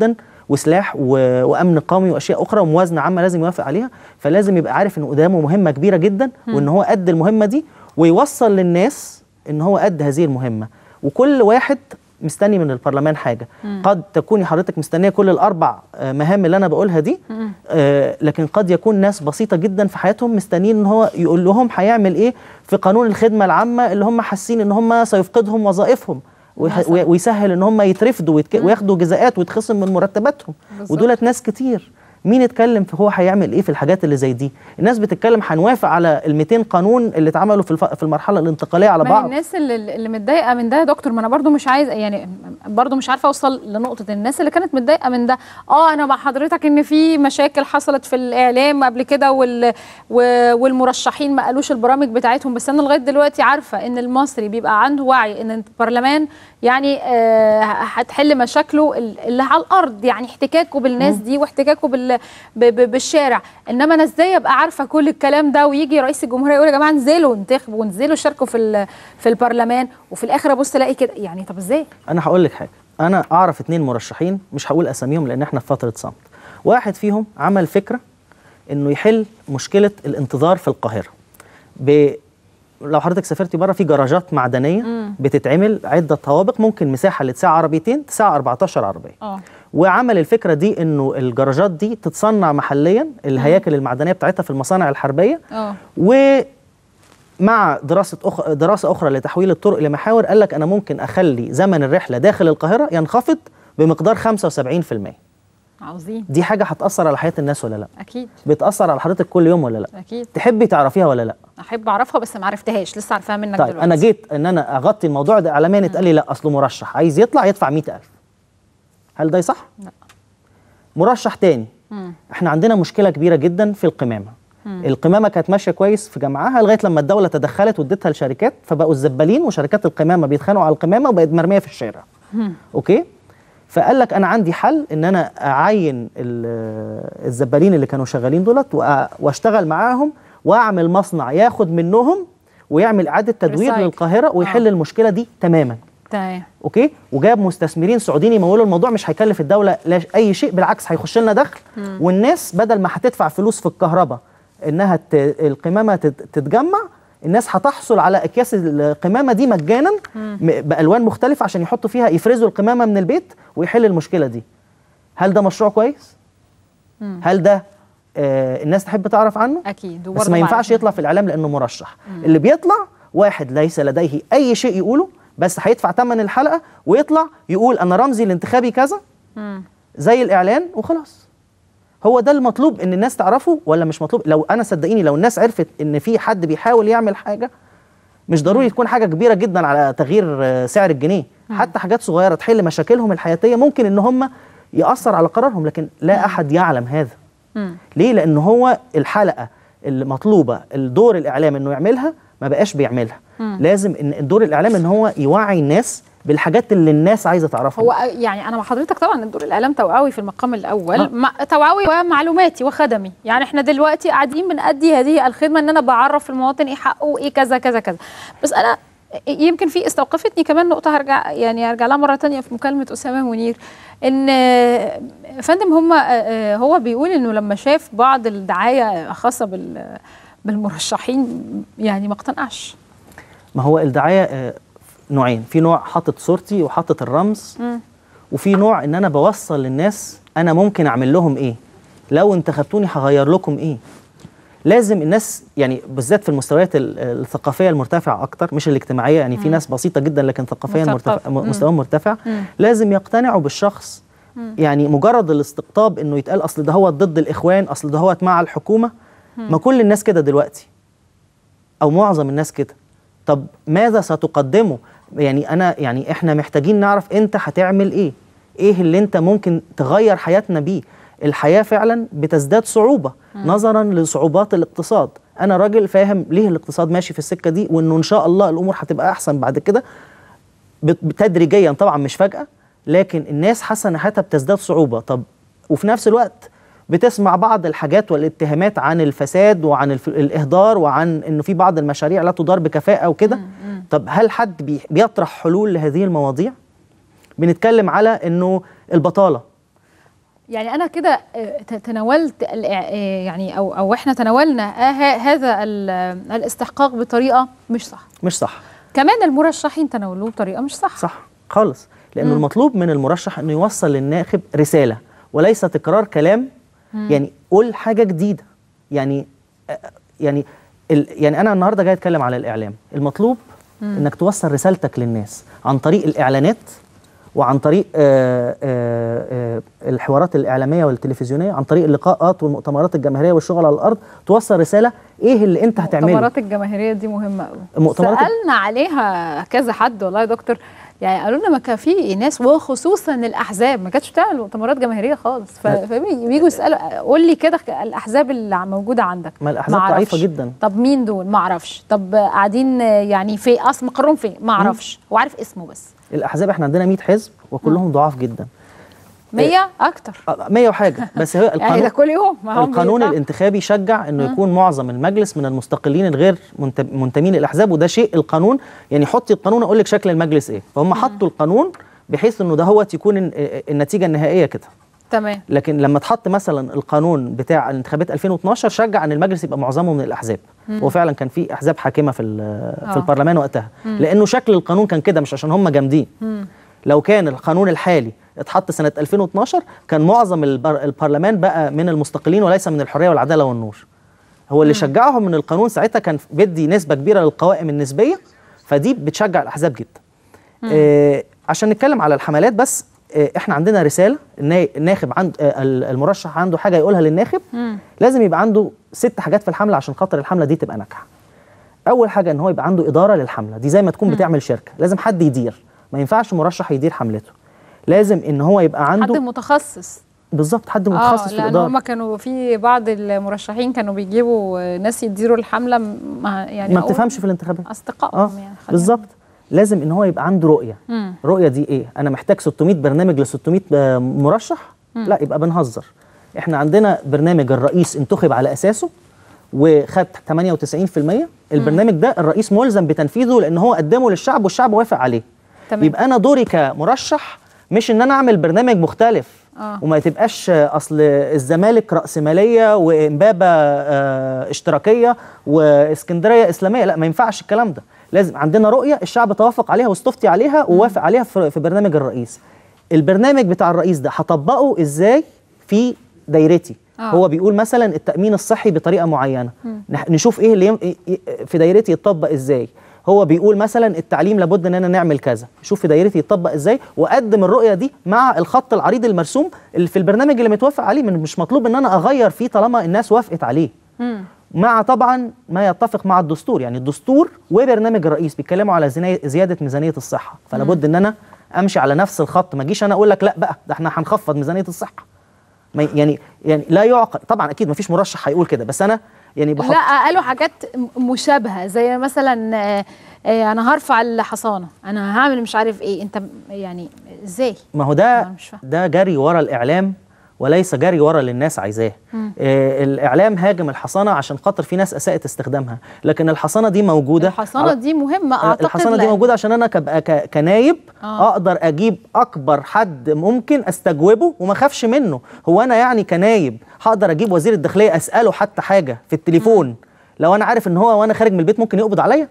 وسلاح و... وامن قومي واشياء اخرى وموازنه عامه لازم يوافق عليها فلازم يبقى عارف ان قدامه مهمه كبيره جدا وان هو قد المهمه دي ويوصل للناس ان هو قد هذه المهمه وكل واحد مستني من البرلمان حاجه قد تكوني حضرتك مستنيه كل الاربع آه، مهام اللي انا بقولها دي آه لكن قد يكون ناس بسيطه جدا في حياتهم مستنيين ان هو يقول لهم هيعمل ايه في قانون الخدمه العامه اللي هم حاسين ان هم سيفقدهم وظائفهم ويح- مثلاً. ويسهل ان هم يترفدوا ويتك... وياخدوا جزاءات ويتخصم من مرتباتهم بالظبط. ودولت ناس كتير مين اتكلم في هو هيعمل ايه في الحاجات اللي زي دي الناس بتتكلم هنوافق على ال 200 قانون اللي اتعملوا في الف... في المرحله الانتقاليه على ما هي بعض الناس اللي, اللي متضايقه من ده يا دكتور ما انا برضو مش عايز يعني برضو مش عارفه اوصل لنقطه الناس اللي كانت متضايقه من ده اه انا مع حضرتك ان في مشاكل حصلت في الاعلام قبل كده وال و- والمرشحين ما قالوش البرامج بتاعتهم بس انا لغايه دلوقتي عارفه ان المصري بيبقى عنده وعي ان البرلمان يعني آه هتحل مشاكله ال- اللي على الارض يعني احتكاكه بالناس دي واحتكاكه بال ب- ب- بالشارع انما انا ازاي ابقى عارفه كل الكلام ده ويجي رئيس الجمهوريه يقول يا جماعه انزلوا انتخبوا وانزلوا شاركوا في ال- في البرلمان وفي الاخر ابص الاقي كده يعني طب ازاي انا هقول لك حاجه انا اعرف اتنين مرشحين مش هقول اساميهم لان احنا في فتره صمت واحد فيهم عمل فكره انه يحل مشكله الانتظار في القاهره ب... لو حضرتك سافرتي بره في جراجات معدنيه بتتعمل عده طوابق ممكن مساحه اللي تسع عربيتين تسع 14 عربيه اه وعمل الفكره دي انه الجراجات دي تتصنع محليا الهياكل المعدنيه بتاعتها في المصانع الحربيه اه ومع دراسه أخ... دراسه اخرى لتحويل الطرق لمحاور قال لك انا ممكن اخلي زمن الرحله داخل القاهره ينخفض بمقدار 75% عاوزين دي حاجه هتاثر على حياه الناس ولا لا اكيد بتاثر على حضرتك كل يوم ولا لا اكيد تحبي تعرفيها ولا لا احب اعرفها بس ما عرفتهاش لسه عارفاها منك طيب دلوقتي انا جيت ان انا اغطي الموضوع ده اعلاميا اتقال لي لا اصله مرشح عايز يطلع يدفع 100000 هل ده صح لا. مرشح تاني مم. احنا عندنا مشكله كبيره جدا في القمامه القمامه كانت ماشيه كويس في جمعها لغايه لما الدوله تدخلت وادتها لشركات فبقوا الزبالين وشركات القمامه بيتخانقوا على القمامه وبقت مرميه في الشارع اوكي فقال لك انا عندي حل ان انا اعين ال- الزبالين اللي كانوا شغالين دولت وأ- واشتغل معاهم واعمل مصنع ياخد منهم ويعمل اعاده تدوير Recycle. للقاهره ويحل آه. المشكله دي تماما تمام اوكي وجاب مستثمرين سعوديين يمولوا الموضوع مش هيكلف الدوله لا اي شيء بالعكس هيخش لنا دخل والناس بدل ما هتدفع فلوس في الكهرباء انها ت... القمامه تت... تتجمع الناس هتحصل على اكياس القمامه دي مجانا م... بالوان مختلفه عشان يحطوا فيها يفرزوا القمامه من البيت ويحل المشكله دي هل ده مشروع كويس هل ده آه الناس تحب تعرف عنه اكيد بس وبرضه ما ينفعش معرفة. يطلع في الاعلام لانه مرشح اللي بيطلع واحد ليس لديه اي شيء يقوله بس هيدفع ثمن الحلقه ويطلع يقول انا رمزي الانتخابي كذا مم. زي الاعلان وخلاص هو ده المطلوب ان الناس تعرفه ولا مش مطلوب لو انا صدقيني لو الناس عرفت ان في حد بيحاول يعمل حاجه مش ضروري تكون حاجه كبيره جدا على تغيير آه، سعر الجنيه حتى حاجات صغيره تحل مشاكلهم الحياتيه ممكن ان هم ياثر على قرارهم لكن لا احد يعلم هذا مم. ليه لان هو الحلقه المطلوبه الدور الاعلام انه يعملها ما بقاش بيعملها لازم ان الدور الاعلام ان هو يوعي الناس بالحاجات اللي الناس عايزه تعرفها هو يعني انا مع حضرتك طبعا دور الاعلام توعوي في المقام الاول آه. مع توعوي ومعلوماتي وخدمي يعني احنا دلوقتي قاعدين بنأدي هذه الخدمه ان انا بعرف المواطن ايه حقه وايه كذا كذا كذا بس انا يمكن في استوقفتني كمان نقطه هرجع يعني هرجع لها مره تانية في مكالمه اسامه منير ان آه، فندم هم هو بيقول انه لما شاف بعض الدعايه خاصه بال بالمرشحين يعني ما اقتنعش ما هو الدعايه آه، نوعين في نوع حاطط صورتي وحاطط الرمز مم. وفي نوع ان انا بوصل للناس انا ممكن اعمل لهم ايه لو انتخبتوني هغير لكم ايه لازم الناس يعني بالذات في المستويات ال- الثقافيه المرتفعه اكتر مش الاجتماعيه يعني في ناس بسيطه جدا لكن ثقافيا مثقفة. مرتفع مم. مستواهم مرتفع مم. لازم يقتنعوا بالشخص يعني مجرد الاستقطاب انه يتقال اصل ده هو ضد الاخوان اصل ده هو مع الحكومه ما كل الناس كده دلوقتي او معظم الناس كده طب ماذا ستقدمه يعني انا يعني احنا محتاجين نعرف انت هتعمل ايه ايه اللي انت ممكن تغير حياتنا بيه الحياه فعلا بتزداد صعوبه نظرا لصعوبات الاقتصاد انا راجل فاهم ليه الاقتصاد ماشي في السكه دي وانه ان شاء الله الامور هتبقى احسن بعد كده بت- تدريجيا طبعا مش فجاه لكن الناس حاسه ان حياتها بتزداد صعوبه طب وفي نفس الوقت بتسمع بعض الحاجات والاتهامات عن الفساد وعن الف... الاهدار وعن انه في بعض المشاريع لا تدار بكفاءه وكده طب هل حد بي... بيطرح حلول لهذه المواضيع بنتكلم على انه البطاله يعني انا كده آه، ت- تناولت ال- آه، يعني او او احنا تناولنا آه، ه- هذا ال- آه، الاستحقاق بطريقه مش صح مش صح كمان المرشحين تناولوه بطريقه مش صح صح خالص لانه مم. المطلوب من المرشح انه يوصل للناخب رساله وليس تكرار كلام مم. يعني قول حاجه جديده يعني آه، يعني ال يعني انا النهارده جاي اتكلم على الاعلام المطلوب مم. انك توصل رسالتك للناس عن طريق الاعلانات وعن طريق آه آه آه الحوارات الاعلاميه والتلفزيونيه عن طريق اللقاءات والمؤتمرات الجماهيريه والشغل على الارض توصل رساله ايه اللي انت هتعمله المؤتمرات الجماهيريه دي مهمه قوي المؤتمرات- سالنا عليها كذا حد والله يا دكتور يعني قالوا لنا ما كان في ناس وخصوصا الاحزاب ما كانتش بتعمل مؤتمرات جماهيريه خالص ف- ما- فبييجوا يسالوا قول لي كده الاحزاب اللي موجوده عندك ما الاحزاب معرفش. ضعيفه جدا طب مين دول ما اعرفش طب قاعدين يعني في اصل مقرهم فين ما اعرفش وعارف اسمه بس الاحزاب احنا عندنا 100 حزب وكلهم ضعاف جدا 100 اكتر 100 وحاجه بس هو يعني ده القانون كل يوم ما هم القانون بيدفعوا. الانتخابي شجع انه مم. يكون معظم المجلس من المستقلين الغير منت- منتمين للاحزاب وده شيء القانون يعني حطي القانون اقول لك شكل المجلس ايه فهم حطوا القانون بحيث انه ده هو يكون ال- النتيجه النهائيه كده تمام لكن لما اتحط مثلا القانون بتاع الانتخابات 2012 شجع ان المجلس يبقى معظمه من الاحزاب مم. وفعلا كان في احزاب حاكمه في ال- آه. في البرلمان وقتها مم. لانه شكل القانون كان كده مش عشان هم جامدين مم. لو كان القانون الحالي اتحط سنة 2012 كان معظم البر... البرلمان بقى من المستقلين وليس من الحرية والعدالة والنور هو اللي مم. شجعهم من القانون ساعتها كان بيدي نسبة كبيرة للقوائم النسبية فدي بتشجع الأحزاب جدا مم. آه عشان نتكلم على الحملات بس آه احنا عندنا رسالة النا- الناخب عند آه ال- المرشح عنده حاجة يقولها للناخب مم. لازم يبقى عنده ست حاجات في الحملة عشان خاطر الحملة دي تبقى ناجحة اول حاجه ان هو يبقى عنده اداره للحمله دي زي ما تكون بتعمل شركه لازم حد يدير ما ينفعش مرشح يدير حملته لازم ان هو يبقى حد عنده متخصص بالظبط حد متخصص اه في لان الاداره هم كانوا في بعض المرشحين كانوا بيجيبوا ناس يديروا الحمله ما يعني ما أقول بتفهمش في الانتخابات اصدقائهم اه يعني بالظبط لازم ان هو يبقى عنده رؤيه مم. الرؤيه دي ايه انا محتاج 600 برنامج ل 600 آه، مرشح مم. لا يبقى بنهزر احنا عندنا برنامج الرئيس انتخب على اساسه وخد 98% البرنامج ده الرئيس ملزم بتنفيذه لان هو قدمه للشعب والشعب وافق عليه تمام. يبقى انا دوري كمرشح مش ان انا اعمل برنامج مختلف آه. وما تبقاش آه، اصل الزمالك راسماليه وامبابه آه، اشتراكيه واسكندريه اسلاميه لا ما ينفعش الكلام ده لازم عندنا رؤيه الشعب توافق عليها واستفتي عليها ووافق عليها في في برنامج الرئيس البرنامج بتاع الرئيس ده هطبقه ازاي في دايرتي آه. هو بيقول مثلا التامين الصحي بطريقه معينه مم. نح- نشوف ايه اللي يم... إيه- في دايرتي يتطبق ازاي هو بيقول مثلا التعليم لابد اننا نعمل كذا شوف في دايرتي يتطبق ازاي واقدم الرؤيه دي مع الخط العريض المرسوم اللي في البرنامج اللي متوافق عليه من مش مطلوب ان انا اغير فيه طالما الناس وافقت عليه مم. مع طبعا ما يتفق مع الدستور يعني الدستور وبرنامج الرئيس بيتكلموا على زنا- زياده ميزانيه الصحه فلا مم. بد ان انا امشي على نفس الخط ما اجيش انا اقول لك لا بقى ده احنا هنخفض ميزانيه الصحه ما ي- يعني يعني لا يعقل طبعا اكيد ما فيش مرشح هيقول كده بس انا يعني بحط لا قالوا حاجات م- مشابهه زي مثلا آه، آه، انا هرفع الحصانه انا هعمل مش عارف ايه انت م- يعني ازاي ما هو ده أنا مش فاهمة. ده جري ورا الاعلام وليس جري ورا اللي الناس عايزاه مم. آه الاعلام هاجم الحصانه عشان خاطر في ناس اساءت استخدامها لكن الحصانه دي موجوده الحصانه على- دي مهمه اعتقد الحصانه دي لأن- موجوده عشان انا كبقى ك- كنايب آه. اقدر اجيب اكبر حد ممكن استجوبه وما اخافش منه هو انا يعني كنايب هقدر اجيب وزير الداخليه اساله حتى حاجه في التليفون لو انا عارف ان هو وانا خارج من البيت ممكن يقبض عليا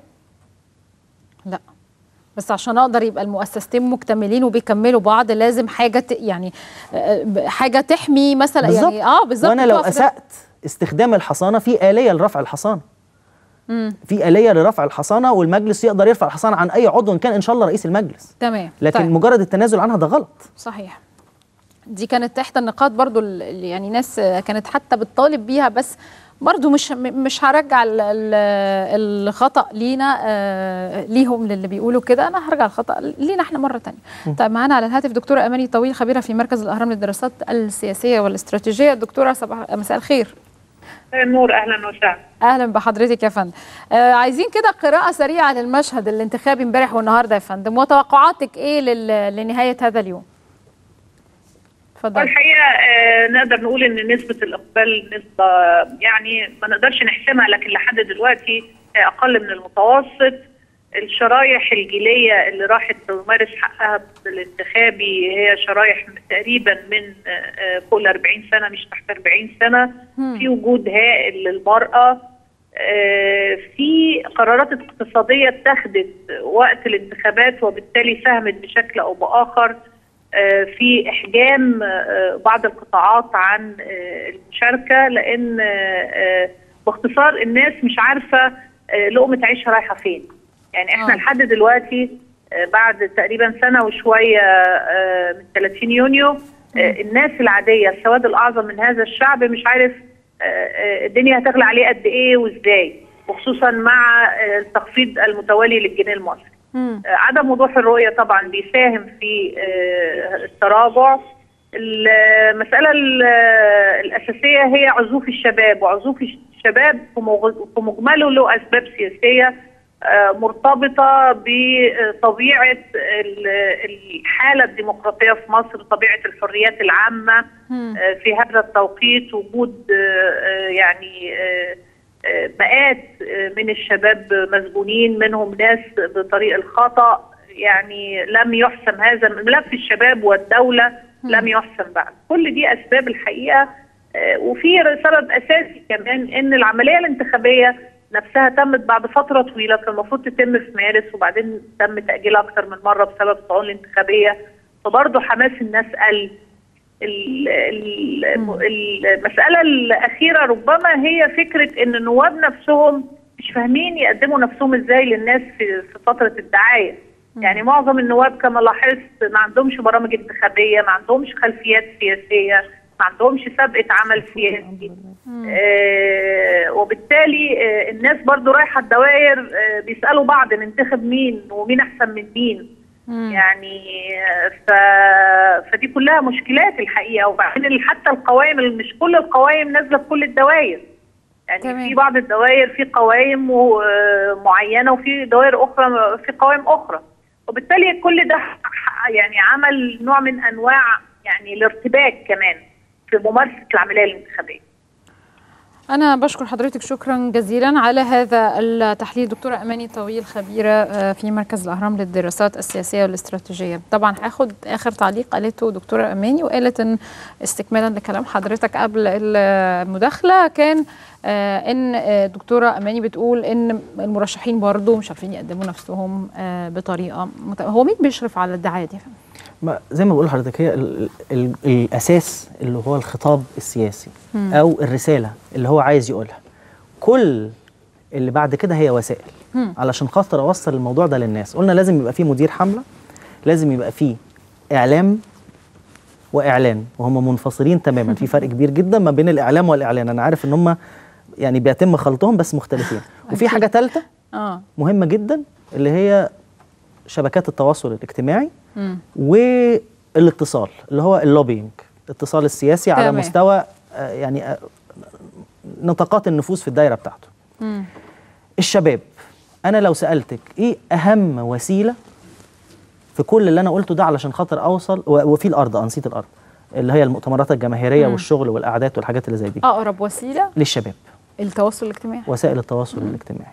لا بس عشان اقدر يبقى المؤسستين مكتملين وبيكملوا بعض لازم حاجه ت... يعني آه، ب- حاجه تحمي مثلا يعني اه بالظبط وانا لو تقف ده. اسات استخدام الحصانه في اليه لرفع الحصانه مم. في آلية لرفع الحصانة والمجلس يقدر يرفع الحصانة عن أي عضو إن كان إن شاء الله رئيس المجلس تمام لكن طيب. مجرد التنازل عنها ده غلط صحيح دي كانت تحت النقاط برضو ال- ال- يعني ناس آه، كانت حتى بتطالب بيها بس برضو مش م- مش هرجع ال- ال- الخطأ لينا آه، ليهم للي بيقولوا كده انا هرجع الخطأ لينا احنا مرة تانية طيب معانا على الهاتف دكتورة اماني طويل خبيرة في مركز الاهرام للدراسات السياسية والاستراتيجية دكتورة صباح مساء الخير نور اهلا وسهلا اهلا بحضرتك يا فندم آه عايزين كده قراءة سريعة للمشهد الانتخابي امبارح والنهارده يا فندم وتوقعاتك ايه لل- لنهاية هذا اليوم اتفضل والحقيقه آه، نقدر نقول ان نسبه الاقبال نسبه يعني ما نقدرش نحسمها لكن لحد دلوقتي آه، اقل من المتوسط الشرايح الجيليه اللي راحت تمارس حقها الانتخابي هي شرايح تقريبا من آه، آه، فوق ال 40 سنه مش تحت 40 سنه في وجود هائل للمراه آه، في قرارات اقتصاديه اتخذت وقت الانتخابات وبالتالي ساهمت بشكل او باخر آه، في احجام آه، بعض القطاعات عن آه، المشاركه لان آه، آه، باختصار الناس مش عارفه آه، لقمه عيشها رايحه فين يعني احنا آه. لحد دلوقتي آه، بعد تقريبا سنه وشويه آه، من 30 يونيو آه، الناس العاديه السواد الاعظم من هذا الشعب مش عارف آه، آه، الدنيا هتغلى عليه قد ايه وازاي وخصوصا مع آه، التخفيض المتوالي للجنيه المصري مم. آه، عدم وضوح الرؤية طبعا بيساهم في آه، التراجع المسألة ال- آه، الأساسية هي عزوف الشباب وعزوف الشباب في مغ- في مجمله له أسباب سياسية آه، مرتبطة بطبيعة ال- الحالة الديمقراطية في مصر طبيعة الحريات العامة آه، في هذا التوقيت وجود آه، آه، يعني آه، آه، مئات آه، من الشباب مسجونين منهم ناس بطريق الخطأ يعني لم يحسم هذا ملف الشباب والدولة لم يحسم بعد كل دي أسباب الحقيقة آه، وفي سبب أساسي كمان إن العملية الانتخابية نفسها تمت بعد فترة طويلة كان المفروض تتم في مارس وبعدين تم تأجيلها أكثر من مرة بسبب الطعون الانتخابية فبرضه حماس الناس قل ال- ال- المسألة الأخيرة ربما هي فكرة إن النواب نفسهم مش فاهمين يقدموا نفسهم إزاي للناس في في فترة الدعاية يعني معظم النواب كما لاحظت ما عندهمش برامج انتخابية ما عندهمش خلفيات سياسية ما عندهمش سابقة عمل سياسي آه وبالتالي آه الناس برضو رايحة الدوائر آه بيسألوا بعض ننتخب مين ومين أحسن من مين يعني آه، ف... فدي كلها مشكلات الحقيقه وبعدين ال- حتى القوائم مش كل القوائم نازله في كل الدوائر يعني تمام. في بعض الدوائر في قوائم و- آه، معينه وفي دوائر اخرى في قوائم اخرى وبالتالي كل ده ح- يعني عمل نوع من انواع يعني الارتباك كمان في ممارسه العمليه الانتخابيه أنا بشكر حضرتك شكرا جزيلا على هذا التحليل دكتورة أماني طويل خبيرة آه، في مركز الأهرام للدراسات السياسية والاستراتيجية طبعا هاخد آخر تعليق قالته دكتورة أماني وقالت إن استكمالا لكلام حضرتك قبل المداخلة كان آه، إن آه، دكتورة أماني بتقول إن المرشحين برضو مش عارفين يقدموا نفسهم آه، بطريقة مت... هو مين بيشرف على الدعاية دي؟ ما زي ما بقول لحضرتك هي ال ال الاساس اللي هو الخطاب السياسي مم. او الرساله اللي هو عايز يقولها كل اللي بعد كده هي وسائل مم. علشان خاطر اوصل الموضوع ده للناس قلنا لازم يبقى فيه مدير حمله لازم يبقى فيه اعلام واعلان وهم منفصلين تماما في فرق كبير جدا ما بين الاعلام والاعلان انا عارف ان هم يعني بيتم خلطهم بس مختلفين وفي أكيد. حاجه ثالثه اه مهمه جدا اللي هي شبكات التواصل الاجتماعي مم. والاتصال اللي هو اللوبينج الاتصال السياسي على تمام. مستوى آه، يعني آه، نطاقات النفوذ في الدايره بتاعته مم. الشباب انا لو سالتك ايه اهم وسيله في كل اللي انا قلته ده علشان خاطر اوصل و- وفي الارض انسيت الارض اللي هي المؤتمرات الجماهيريه مم. والشغل والقعدات والحاجات اللي زي دي أقرب وسيلة للشباب التواصل الاجتماعي وسائل التواصل الاجتماعي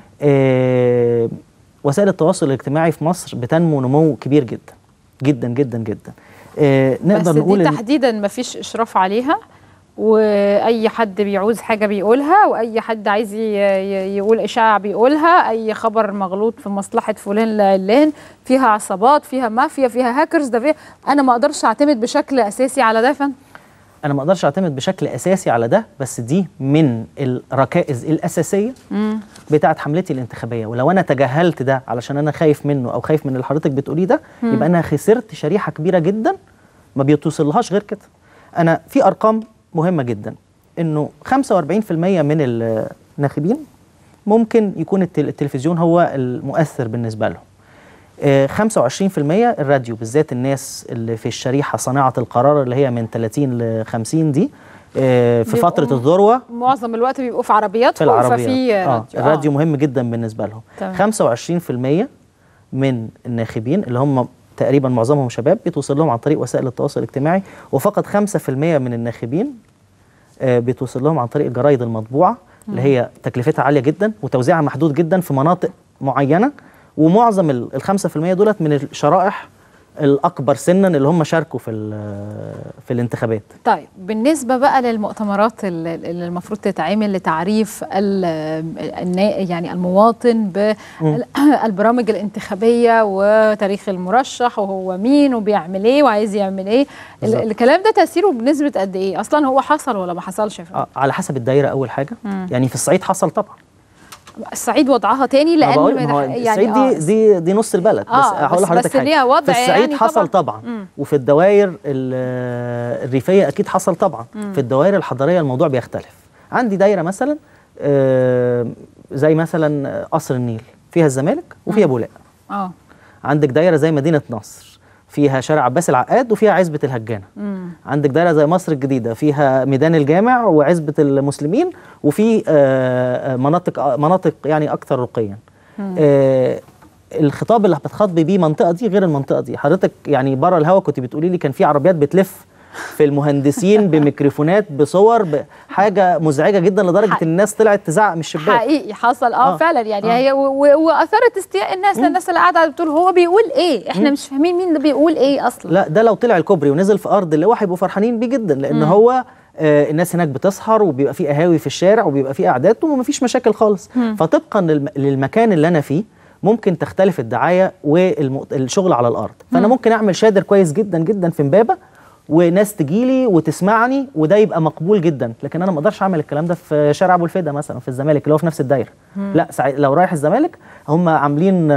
آه وسائل التواصل الاجتماعي في مصر بتنمو نمو كبير جدا جدا جدا جدا آه نقدر بس نقول دي إن- تحديدا ما فيش اشراف عليها واي حد بيعوز حاجه بيقولها واي حد عايز ي- ي- يقول اشاعه بيقولها اي خبر مغلوط في مصلحه فلان لعلان فيها عصابات فيها مافيا فيها هاكرز ده فيها انا ما اقدرش اعتمد بشكل اساسي على ده فن انا ما اقدرش اعتمد بشكل اساسي على ده بس دي من الركائز الاساسيه بتاعه حملتي الانتخابيه ولو انا تجاهلت ده علشان انا خايف منه او خايف من اللي حضرتك بتقوليه ده مم. يبقى انا خسرت شريحه كبيره جدا ما بيتوصلهاش غير كده انا في ارقام مهمه جدا انه 45% من الناخبين ممكن يكون التل- التلفزيون هو المؤثر بالنسبه لهم آه، 25% الراديو بالذات الناس اللي في الشريحه صناعه القرار اللي هي من 30 ل 50 دي آه، في بيبقوا فتره الذروه معظم الوقت بيبقوا في في عربياتهم العربيات ففي آه. راديو الراديو مهم جدا بالنسبه لهم تمام. 25% من الناخبين اللي هم تقريبا معظمهم شباب بيتوصل لهم عن طريق وسائل التواصل الاجتماعي وفقط 5% من الناخبين آه، بيتوصل لهم عن طريق الجرايد المطبوعه اللي هي تكلفتها عاليه جدا وتوزيعها محدود جدا في مناطق معينه ومعظم ال ال 5% دولت من الشرائح الاكبر سنا اللي هم شاركوا في ال- في الانتخابات طيب بالنسبة بقى للمؤتمرات ال- اللي المفروض تتعمل لتعريف ال- النا- يعني المواطن بالبرامج الانتخابية وتاريخ المرشح وهو مين وبيعمل ايه وعايز يعمل ايه ال- بالظبط. الكلام ده تأثيره بنسبة قد ايه اصلا هو حصل ولا ما حصلش يا فندم؟ آه، على حسب الدايره اول حاجه مم. يعني في الصعيد حصل طبعا الصعيد وضعها تاني ما لان بقول ما ما هو يدح- الصعيد آه، دي دي دي نص البلد بس آه، هقول بس- لحضرتك بس حاجه ليها وضع في الصعيد يعني حصل طبعاً. طبعا مم. وفي الدوائر ال- الريفيه اكيد حصل طبعا مم. في الدوائر الحضريه الموضوع بيختلف عندي دايره مثلا آه، زي مثلا قصر النيل فيها الزمالك وفيها بولاق اه عندك دايره زي مدينه نصر فيها شارع عباس العقاد وفيها عزبه الهجانه مم. عندك دايره زي مصر الجديده فيها ميدان الجامع وعزبه المسلمين وفي آه، آه، مناطق آه، مناطق يعني اكثر رقيا مم. آه، الخطاب اللي بتخاطبي بيه منطقه دي غير المنطقه دي حضرتك يعني بره الهوا كنت بتقولي لي كان في عربيات بتلف في المهندسين بميكروفونات بصور بحاجه مزعجه جدا لدرجه ان الناس طلعت تزعق من الشباك حقيقي حصل اه, آه، فعلا يعني آه. هي و- و- واثارت استياء الناس الناس اللي قاعده بتقول هو بيقول ايه احنا مم. مش فاهمين مين اللي بيقول ايه اصلا لا ده لو طلع الكوبري ونزل في ارض اللواء هيبقوا فرحانين بيه جدا لان مم. هو آه الناس هناك بتسهر وبيبقى في قهاوي في الشارع وبيبقى في قعدات ومفيش مشاكل خالص مم. فطبقا للم- للمكان اللي انا فيه ممكن تختلف الدعايه والشغل على الارض فانا مم. ممكن اعمل شادر كويس جدا جدا في امبابه وناس تجيلي وتسمعني وده يبقى مقبول جدا لكن انا ما اقدرش اعمل الكلام ده في شارع ابو الفدا مثلا في الزمالك اللي هو في نفس الدايره مم. لا ساعت- لو رايح الزمالك هم عاملين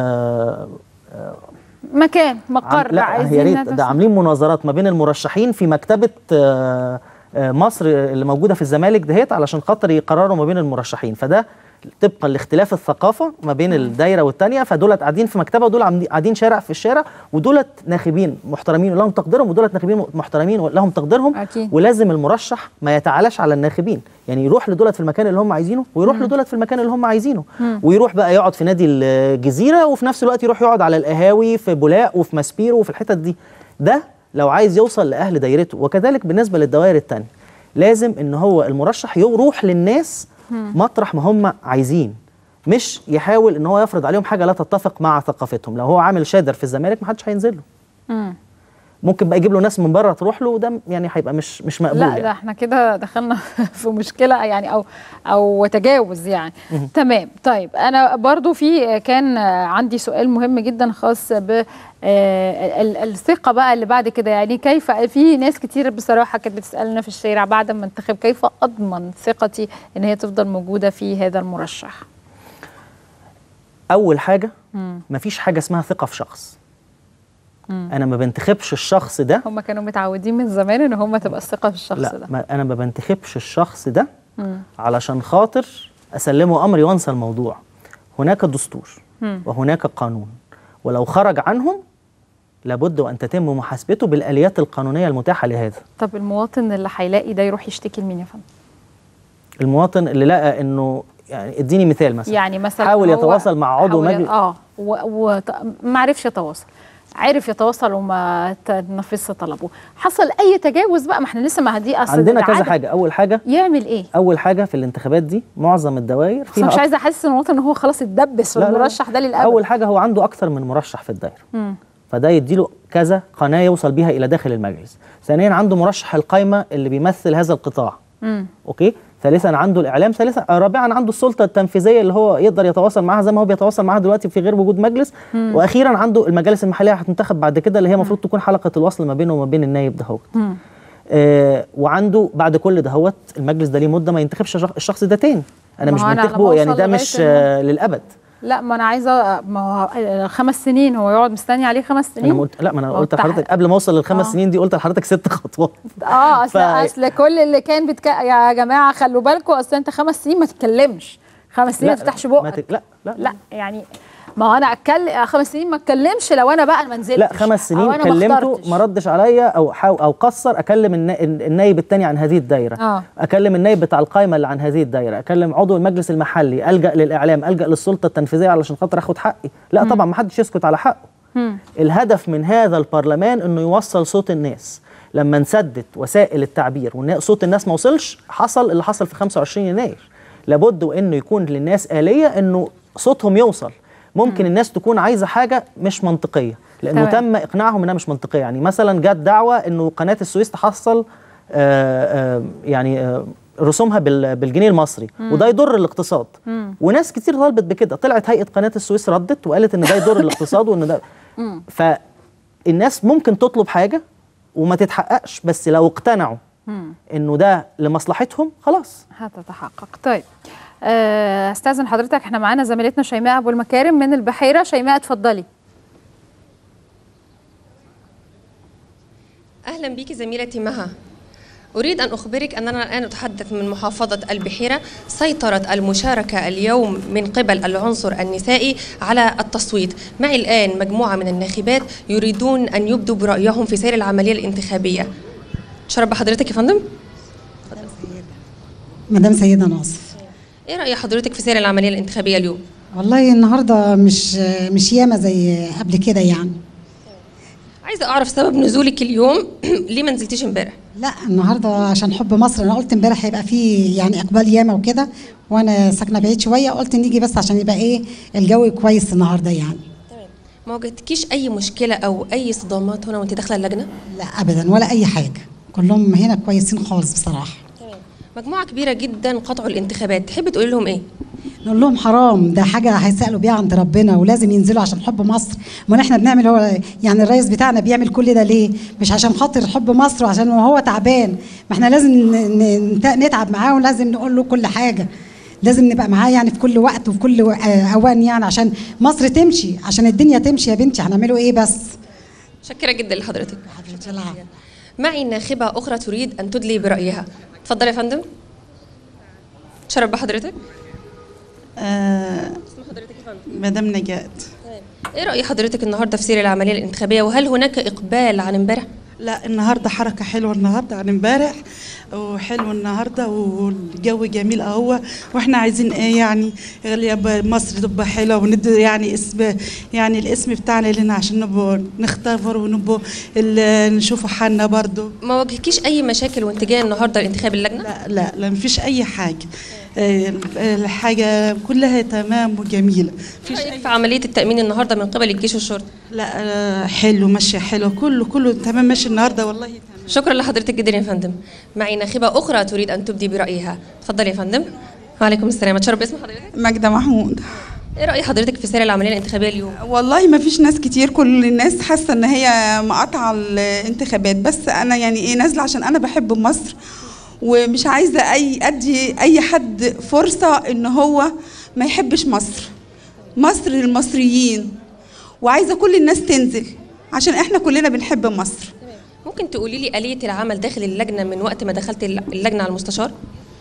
آه، آه، مكان مقر عم- لا يا عايزين ريت ندرس- ده عاملين مناظرات ما بين المرشحين في مكتبه آه، آه، مصر اللي موجوده في الزمالك دهيت علشان خاطر يقرروا ما بين المرشحين فده طبقا لاختلاف الثقافه ما بين الدايره والتانيه فدولت قاعدين في مكتبه ودول عاملين- قاعدين شارع في الشارع ودولت ناخبين محترمين ولهم تقديرهم ودولت ناخبين محترمين ولهم تقديرهم أكيد. ولازم المرشح ما يتعالاش على الناخبين يعني يروح لدولت في المكان اللي هم عايزينه ويروح مم. لدولت في المكان اللي هم عايزينه مم. ويروح بقى يقعد في نادي الجزيره وفي نفس الوقت يروح يقعد على القهاوي في بولاق وفي ماسبيرو وفي الحتت دي ده لو عايز يوصل لاهل دايرته وكذلك بالنسبه للدوائر التانية لازم ان هو المرشح يروح للناس مم. مطرح ما هم عايزين مش يحاول ان هو يفرض عليهم حاجه لا تتفق مع ثقافتهم لو هو عامل شادر في الزمالك محدش هينزل له مم. ممكن بقى يجيب له ناس من بره تروح له وده يعني هيبقى مش مش مقبول لا يعني. ده احنا كده دخلنا في مشكله يعني او او تجاوز يعني مهم. تمام طيب انا برضو في كان عندي سؤال مهم جدا خاص ب آه، ال- الثقه بقى اللي بعد كده يعني كيف في ناس كتير بصراحه كانت بتسالنا في الشارع بعد ما انتخب كيف اضمن ثقتي ان هي تفضل موجوده في هذا المرشح اول حاجه مم. مفيش حاجه اسمها ثقه في شخص مم. انا ما بنتخبش الشخص ده هم كانوا متعودين من زمان ان هم تبقى الثقه في الشخص لا ده ما انا ما بنتخبش الشخص ده مم. علشان خاطر اسلمه امري وانسى الموضوع هناك دستور مم. وهناك قانون ولو خرج عنهم لابد وان تتم محاسبته بالاليات القانونيه المتاحه لهذا طب المواطن اللي هيلاقي ده يروح يشتكي لمين يا فندم المواطن اللي لقى انه يعني اديني مثال مثلا يعني مثلا حاول هو يتواصل مع عضو حاول يت- مجلس اه وما عرفش يتواصل عرف يتواصل وما تنفذش طلبه حصل اي تجاوز بقى ما احنا لسه ما دي اصل عندنا كذا العادة. حاجه اول حاجه يعمل ايه اول حاجه في الانتخابات دي معظم الدوائر بس أنا مش أك- عايزه احسس المواطن ان هو خلاص اتدبس في لا، لا، لا. المرشح ده للابد اول حاجه هو عنده اكثر من مرشح في الدائره مم. فده يديله كذا قناه يوصل بيها الى داخل المجلس ثانيا عنده مرشح القايمه اللي بيمثل هذا القطاع مم. اوكي ثالثا عنده الاعلام ثالثا آه، رابعا عنده السلطه التنفيذيه اللي هو يقدر يتواصل معاها زي ما هو بيتواصل معاها دلوقتي في غير وجود مجلس مم. واخيرا عنده المجالس المحليه هتنتخب بعد كده اللي هي المفروض تكون حلقه الوصل ما بينه وما بين النايب ده هو مم. آه وعنده بعد كل دهوت المجلس ده ليه مده ما ينتخبش الشخ- الشخص ده تاني انا ما مش هو أنا على بنتخبه ما يعني أوصل ده لغاية مش إنه- آه للابد لا ما انا عايزه ما هو خمس سنين هو يقعد مستني عليه خمس انا ما سنين قلت لا ما انا ما هو قلت بتاع- لحضرتك قبل ما اوصل للخمس آه. سنين دي قلت لحضرتك ست خطوات اه اصل ف- اصل كل اللي كان بتك... يا جماعه خلوا بالكم اصل انت خمس سنين ما تتكلمش خمس سنين لا، ما تفتحش ما بقك تك- لا لا لا يعني ما هو انا اتكلم خمس سنين ما اتكلمش لو انا بقى ما نزلتش لا خمس أو سنين أنا ما كلمته اخترتش. ما ردش عليا او حاو او قصر اكلم النا- النايب التاني عن هذه الدايره اه اكلم النايب بتاع القائمه اللي عن هذه الدايره اكلم عضو المجلس المحلي الجا للاعلام الجا للسلطه التنفيذيه علشان خاطر اخد حقي لا مم. طبعا ما حدش يسكت على حقه مم. الهدف من هذا البرلمان انه يوصل صوت الناس لما نسدد وسائل التعبير وصوت الناس ما وصلش حصل اللي حصل في 25 يناير لابد وانه يكون للناس آلية انه صوتهم يوصل ممكن الناس تكون عايزه حاجه مش منطقيه لانه تمام. تم اقناعهم انها مش منطقيه يعني مثلا جت دعوه انه قناه السويس تحصل آه، آه، يعني آه، رسومها بال- بالجنيه المصري مم. وده يضر الاقتصاد مم. وناس كتير طالبت بكده طلعت هيئه قناه السويس ردت وقالت ان ده يضر الاقتصاد وان ده مم. فالناس ممكن تطلب حاجه وما تتحققش بس لو اقتنعوا مم. انه ده لمصلحتهم خلاص هتتحقق طيب آه، استاذن حضرتك احنا معانا زميلتنا شيماء ابو المكارم من البحيره شيماء اتفضلي أهلا بك زميلتي مها أريد أن أخبرك أننا الآن نتحدث من محافظة البحيرة سيطرت المشاركة اليوم من قبل العنصر النسائي على التصويت معي الآن مجموعة من الناخبات يريدون أن يبدوا برأيهم في سير العملية الانتخابية تشرب بحضرتك يا فندم مدام سيدة ناصر إيه رأي حضرتك في سير العملية الانتخابية اليوم والله النهارده مش مش ياما زي قبل كده يعني عايزة أعرف سبب نزولك اليوم ليه ما نزلتيش امبارح لا النهارده عشان حب مصر انا قلت امبارح هيبقى فيه يعني اقبال ياما وكده وانا ساكنه بعيد شويه قلت نيجي بس عشان يبقى ايه الجو كويس النهارده يعني ما واجهتكيش أي مشكلة أو أي صدامات هنا وأنت داخلة اللجنة لا ابدا ولا اي حاجه كلهم هنا كويسين خالص بصراحه مجموعة كبيرة جدا قطعوا الانتخابات تحب تقولي لهم إيه نقول لهم حرام ده حاجه هيسالوا بيها عند ربنا ولازم ينزلوا عشان حب مصر امال احنا بنعمل هو يعني الرئيس بتاعنا بيعمل كل ده ليه مش عشان خاطر حب مصر وعشان هو تعبان ما احنا لازم ن- ن- نتعب معاه ولازم نقول له كل حاجه لازم نبقى معاه يعني في كل وقت وفي كل و- آه، اوان يعني عشان مصر تمشي عشان الدنيا تمشي يا بنتي هنعمله ايه بس شكرا جدا لحضرتك معي ناخبة أخرى تريد أن تدلي برأيها تفضل يا فندم تشرف بحضرتك آه مدام نجاة إيه رأي حضرتك النهاردة في سير العملية الانتخابية وهل هناك إقبال عن امبارح؟ لا النهارده حركة حلوة النهارده عن امبارح وحلو النهارده والجو جميل اهو واحنا عايزين ايه يعني يبقى مصر تبقى حلوه وندي يعني اسم يعني الاسم بتاعنا لنا عشان نبقوا نختبر ونبقوا ال- نشوفوا حالنا برضو ما واجهكيش أي مشاكل وأنت جاية النهاردة الانتخاب اللجنة؟ لا لا لا مفيش أي حاجة آه، الحاجة كلها تمام وجميلة مفيش في عملية التأمين النهاردة من قبل الجيش والشرطة؟ لا آه، حلو ماشية حلو كله كله تمام ماشي النهارده والله شكرا لحضرتك جدا يا فندم معي ناخبة أخرى تريد أن تبدي برأيها تفضل يا فندم وعليكم السلام اتشرف باسم حضرتك ماجدة محمود إيه رأي حضرتك في سير العملية الانتخابية اليوم؟ والله ما فيش ناس كتير كل الناس حاسه ان هي مقاطعه الانتخابات بس انا يعني ايه نازله عشان انا بحب مصر ومش عايزه اي ادي اي حد فرصه ان هو ما يحبش مصر مصر للمصريين وعايزه كل الناس تنزل عشان احنا كلنا بنحب مصر ممكن تقولي لي آلية العمل داخل اللجنة من وقت ما دخلت اللجنة على المستشار؟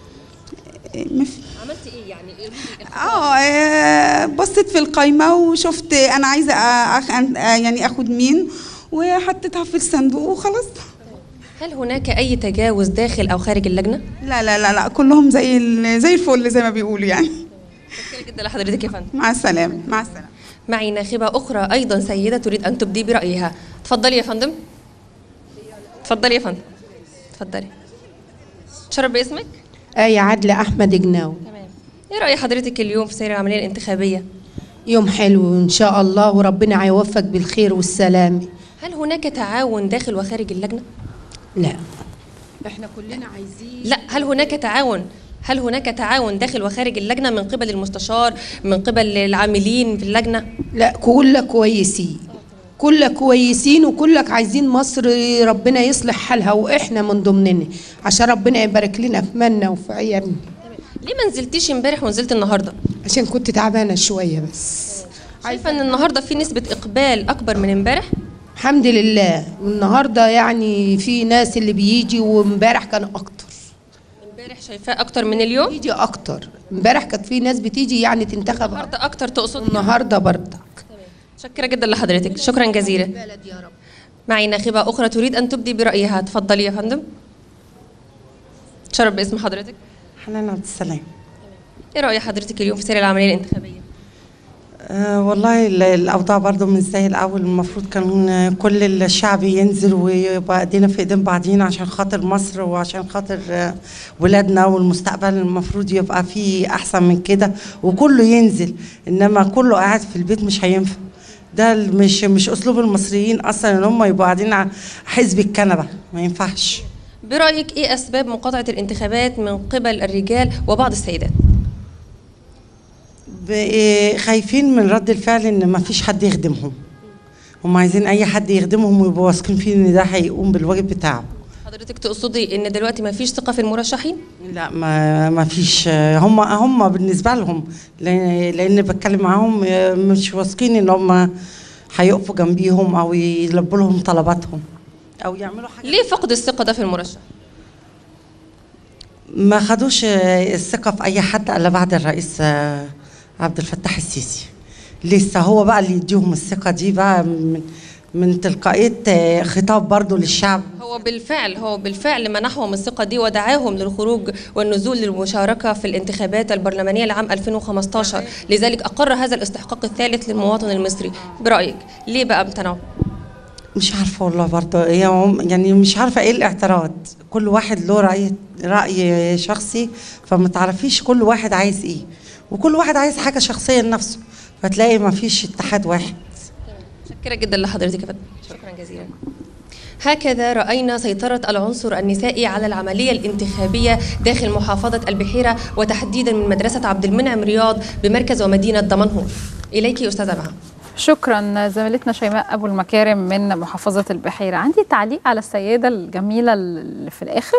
عملتي إيه يعني؟ اه آه، بصيت في القايمه وشفت انا عايزه أخ... أن- آه، يعني اخد مين وحطيتها في الصندوق وخلاص هل هناك أي تجاوز داخل أو خارج اللجنة؟ لا لا لا لا كلهم زي ال- زي الفل زي ما بيقولوا يعني شكرا جدا لحضرتك يا فندم مع السلامه مع السلامه معي ناخبة أخرى أيضا سيدة تريد أن تبدي برأيها تفضلي يا فندم تفضلي يا فندم تفضلي تشرف باسمك آية عدلة أحمد جناوي إيه رأي حضرتك اليوم في سير العملية الانتخابية؟ يوم حلو إن شاء الله وربنا هيوفق بالخير والسلام هل هناك تعاون داخل وخارج اللجنة؟ لا احنا كلنا عايزين لا هل هناك تعاون هل هناك تعاون داخل وخارج اللجنة من قبل المستشار من قبل العاملين في اللجنة؟ لا كلك كويسين كلك كويسين وكلك عايزين مصر ربنا يصلح حالها واحنا من ضمننا عشان ربنا يبارك لنا في منا وفي عيالنا ليه ما نزلتيش امبارح ونزلت النهارده؟ عشان كنت تعبانه شويه بس شايفه ان النهارده في نسبة اقبال اكبر من امبارح؟ الحمد لله والنهارده يعني في ناس اللي بيجي وامبارح كان اكتر امبارح شايفاه اكتر من اليوم؟ بيجي اكتر امبارح كانت في ناس بتيجي يعني تنتخب النهارده اكتر تقصد النهارده برضه شكرا جدا لحضرتك شكرا جزيلا معي ناخبة أخرى تريد أن تبدي برأيها تفضلي يا فندم تشرف باسم حضرتك حنان عبد السلام إيه رأي حضرتك اليوم في سير العملية الانتخابية؟ آه والله ال- الأوضاع برضو مش زي الأول المفروض كان آه، كل الشعب ينزل ويبقى ايدينا في ايدين بعضينا عشان خاطر مصر وعشان خاطر آه، ولادنا والمستقبل المفروض يبقى فيه أحسن من كده وكله ينزل إنما كله قاعد في البيت مش هينفع ده ال- مش مش أسلوب المصريين أصلا إن هم يبقوا قاعدين على حزب الكنبة ما ينفعش برأيك إيه أسباب مقاطعة الانتخابات من قبل الرجال وبعض السيدات؟ ب- خايفين من رد الفعل ان ما فيش حد يخدمهم هم عايزين اي حد يخدمهم ويبقوا واثقين فيه ان ده هيقوم بالواجب بتاعه حضرتك تقصدي إن دلوقتي ما فيش ثقة في المرشحين؟ لا ما ما فيش هم هم بالنسبه لهم لان لأن بتكلم معاهم مش واثقين ان هم هيقفوا جنبيهم او يلبوا لهم طلباتهم او يعملوا حاجه ليه فقد الثقة ده في المرشح؟ ما خدوش الثقه في اي حد الا بعد الرئيس عبد الفتاح السيسي لسه هو بقى اللي يديهم الثقه دي بقى من من تلقائيه خطاب برضو للشعب هو بالفعل هو بالفعل منحهم الثقة دي ودعاهم للخروج والنزول للمشاركة في الانتخابات البرلمانية لعام 2015 لذلك أقر هذا الاستحقاق الثالث للمواطن المصري برأيك ليه بقى امتنعوا؟ مش عارفه والله برضه هي عم- يعني مش عارفه ايه الاعتراض كل واحد له راي راي شخصي فما تعرفيش كل واحد عايز ايه وكل واحد عايز حاجه شخصيه لنفسه فتلاقي ما فيش اتحاد واحد متشكرة جدا لحضرتك يا فندم شكرا جزيلا هكذا رأينا سيطرة العنصر النسائي على العملية الانتخابية داخل محافظة البحيرة وتحديدا من مدرسة عبد المنعم رياض بمركز ومدينة دمنهور إليك أستاذة مها شكرا زميلتنا شيماء ابو المكارم من محافظه البحيره عندي تعليق على السيده الجميله اللي في الاخر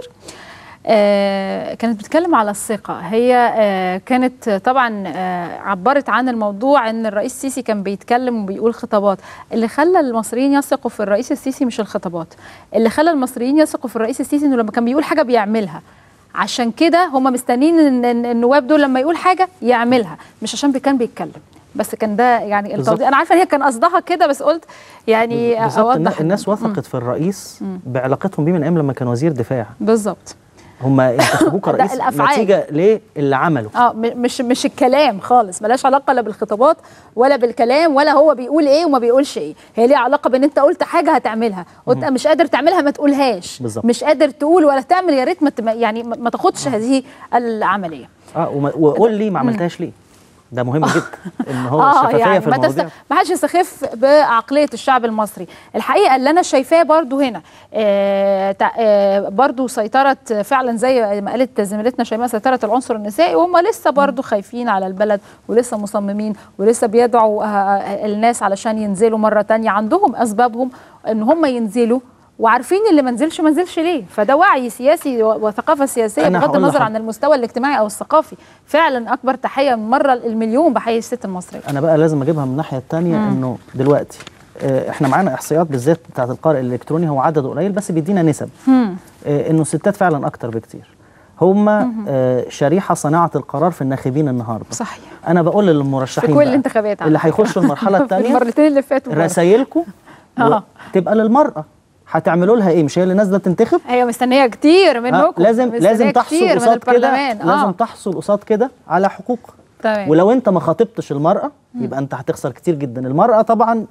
آه كانت بتتكلم على الثقة هي آه كانت طبعا آه عبرت عن الموضوع ان الرئيس السيسي كان بيتكلم وبيقول خطابات اللي خلى المصريين يثقوا في الرئيس السيسي مش الخطابات اللي خلى المصريين يثقوا في الرئيس السيسي انه لما كان بيقول حاجة بيعملها عشان كده هم مستنيين ان إن النواب دول لما يقول حاجة يعملها مش عشان بي- كان بيتكلم بس كان ده يعني بالظبط. التوضيح انا عارفه ان هي كان قصدها كده بس قلت يعني بالظبط النا- اوضح الناس وثقت في الرئيس بعلاقتهم بيه من ايام لما كان وزير دفاع بالظبط هم انتخبوه ده كرئيس الأفعال. نتيجه ليه اللي عمله اه م- مش مش الكلام خالص ملاش علاقه لا بالخطابات ولا بالكلام ولا هو بيقول ايه وما بيقولش ايه هي ليها علاقه بان انت قلت حاجه هتعملها قلت مش قادر تعملها ما تقولهاش بالظبط. مش قادر تقول ولا تعمل يا ريت ما تم- يعني ما ما تاخدش هذه العمليه اه وما- وقول لي ما عملتهاش ليه ده مهم جدا ان هو اه الشفافيه يعني في ما, المواضيع تست... ما حدش يستخف بعقليه الشعب المصري الحقيقه اللي انا شايفاه برضو هنا آه تع- آه برضو سيطره فعلا زي ما قالت زميلتنا شيماء سيطره العنصر النسائي وهم لسه برضو خايفين على البلد ولسه مصممين ولسه بيدعوا آه، آه، الناس علشان ينزلوا مره تانية عندهم اسبابهم ان هم ينزلوا وعارفين اللي ما نزلش ما نزلش ليه فده وعي سياسي و- وثقافه سياسيه أنا بغض هقول النظر لحض- عن المستوى الاجتماعي او الثقافي فعلا اكبر تحيه من مره المليون بحيي الست المصريه انا بقى لازم اجيبها من الناحيه الثانيه مم. انه دلوقتي آه، احنا معانا احصائيات بالذات بتاعت القارئ الالكتروني هو عدده قليل بس بيدينا نسب مم. آه، انه الستات فعلا اكتر بكتير هم آه، شريحه صناعه القرار في الناخبين النهارده صحيح انا بقول في للمرشحين كل بقى الانتخابات اللي هيخشوا المرحله في الثانيه المرتين اللي فاتوا برضه. رسايلكم اه تبقى للمراه هتعملوا لها ايه مش هي اللي نازله تنتخب هي مستنيه كتير منكم آه، لازم مستنية لازم تحصل كتير من قصاد كده البرلمان. لازم اه تحصل قصاد كده على حقوق تمام ولو انت ما خاطبتش المراه مم. يبقى انت هتخسر كتير جدا المراه طبعا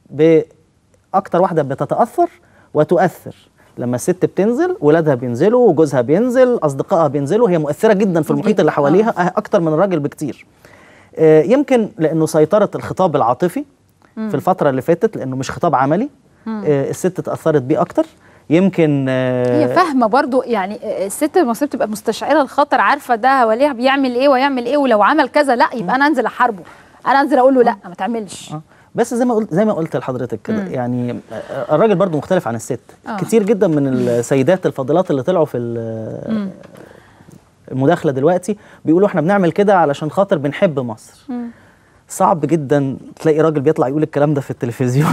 باكتر واحده بتتاثر وتؤثر لما الست بتنزل ولادها بينزلوا وجوزها بينزل اصدقائها بينزلوا هي مؤثره جدا في المحيط اللي حواليها آه. اكتر من الراجل بكتير آه، يمكن لانه سيطره الخطاب العاطفي مم. في الفتره اللي فاتت لانه مش خطاب عملي مم. آه، الست اتاثرت بيه اكتر يمكن آه، هي فاهمه برضو يعني الست المصريه بتبقى مستشعره الخطر عارفه ده وليه بيعمل ايه ويعمل ايه ولو عمل كذا لا يبقى انا انزل احاربه انا انزل اقول له لا ما تعملش بس زي ما قلت زي ما قلت لحضرتك كده مم. يعني آه، الراجل برضو مختلف عن الست آه. كتير جدا من السيدات الفاضلات اللي طلعوا في ال- مم. المداخله دلوقتي بيقولوا احنا بنعمل كده علشان خاطر بنحب مصر مم. صعب جدا تلاقي راجل بيطلع يقول الكلام ده في التلفزيون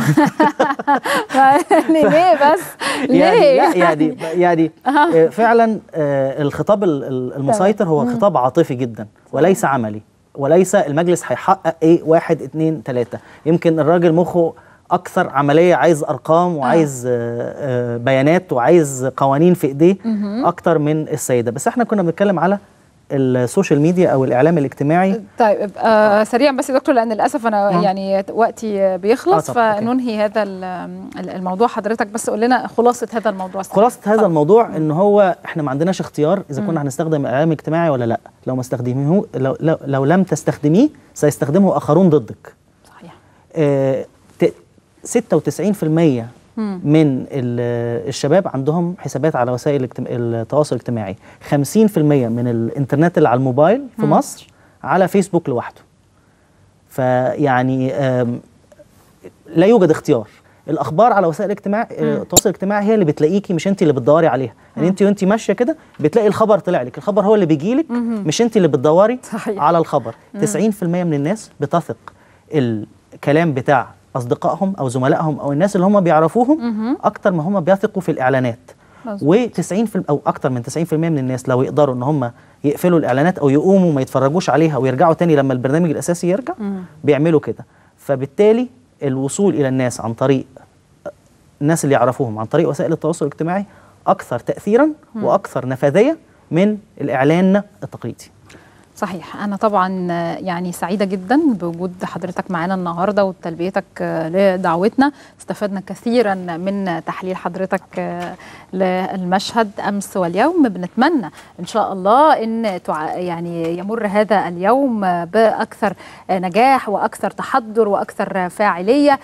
ليه بس ليه يعني لا يعني يعني آه. آه، فعلا آه، الخطاب ال- ال- المسيطر هو مم. خطاب عاطفي جدا وليس عملي وليس المجلس هيحقق ايه واحد اتنين تلاته يمكن الراجل مخه اكثر عمليه عايز ارقام وعايز آه، آه، بيانات وعايز قوانين في ايديه مهم. اكتر من السيده بس احنا كنا بنتكلم على السوشيال ميديا او الاعلام الاجتماعي طيب آه سريعا بس يا دكتور لان للاسف انا آه. يعني وقتي بيخلص آه طبعاً، أوكي. فننهي هذا ال- الموضوع حضرتك بس قول لنا خلاصه هذا الموضوع خلاصه هذا الموضوع ان هو احنا ما عندناش اختيار اذا مم. كنا هنستخدم الاعلام الاجتماعي ولا لا لو ما استخدمه لو, لو, لو لم تستخدميه سيستخدمه اخرون ضدك صحيح آه ت- 96% مم. من ال- الشباب عندهم حسابات على وسائل الاجتم- التواصل الاجتماعي 50% من الانترنت اللي على الموبايل في مم. مصر على فيسبوك لوحده فيعني آم، لا يوجد اختيار الاخبار على وسائل الاجتماع آه، التواصل الاجتماعي هي اللي بتلاقيكي مش انت اللي بتدوري عليها يعني انت وانت ماشيه كده بتلاقي الخبر طلع لك الخبر هو اللي بيجي لك مهم. مش انت اللي بتدوري صحيح. على الخبر مم. 90% من الناس بتثق الكلام بتاع اصدقائهم او زملائهم او الناس اللي هم بيعرفوهم مهم. اكتر ما هم بيثقوا في الاعلانات مظبوط. و90 في او اكتر من 90% من الناس لو يقدروا ان هم يقفلوا الاعلانات او يقوموا ما يتفرجوش عليها ويرجعوا تاني لما البرنامج الاساسي يرجع مم. بيعملوا كده فبالتالي الوصول الى الناس عن طريق الناس اللي يعرفوهم عن طريق وسائل التواصل الاجتماعي اكثر تاثيرا مم. واكثر نفاذيه من الاعلان التقليدي صحيح أنا طبعا آه، يعني سعيدة جدا بوجود حضرتك معانا النهاردة وتلبيتك آه، لدعوتنا استفدنا كثيرا من تحليل حضرتك آه، للمشهد أمس واليوم بنتمنى إن شاء الله أن تع- يعني يمر هذا اليوم آه، بأكثر آه، نجاح وأكثر تحضر وأكثر فاعلية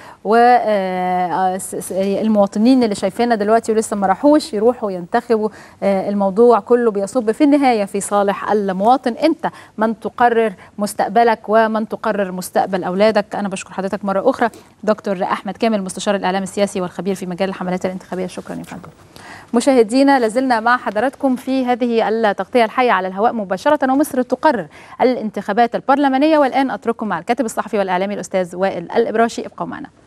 والمواطنين اللي شايفيننا دلوقتي ولسه ما راحوش يروحوا ينتخبوا آه، الموضوع كله بيصب في النهاية في صالح المواطن أنت من تقرر مستقبلك ومن تقرر مستقبل أولادك أنا بشكر حضرتك مرة أخرى دكتور أحمد كامل مستشار الإعلام السياسي والخبير في مجال الحملات الانتخابية شكرا يا فندم مشاهدينا لازلنا مع حضراتكم في هذه التغطية الحية على الهواء مباشرة ومصر تقرر الانتخابات البرلمانية والآن أترككم مع الكاتب الصحفي والإعلامي الأستاذ وائل الإبراشي ابقوا معنا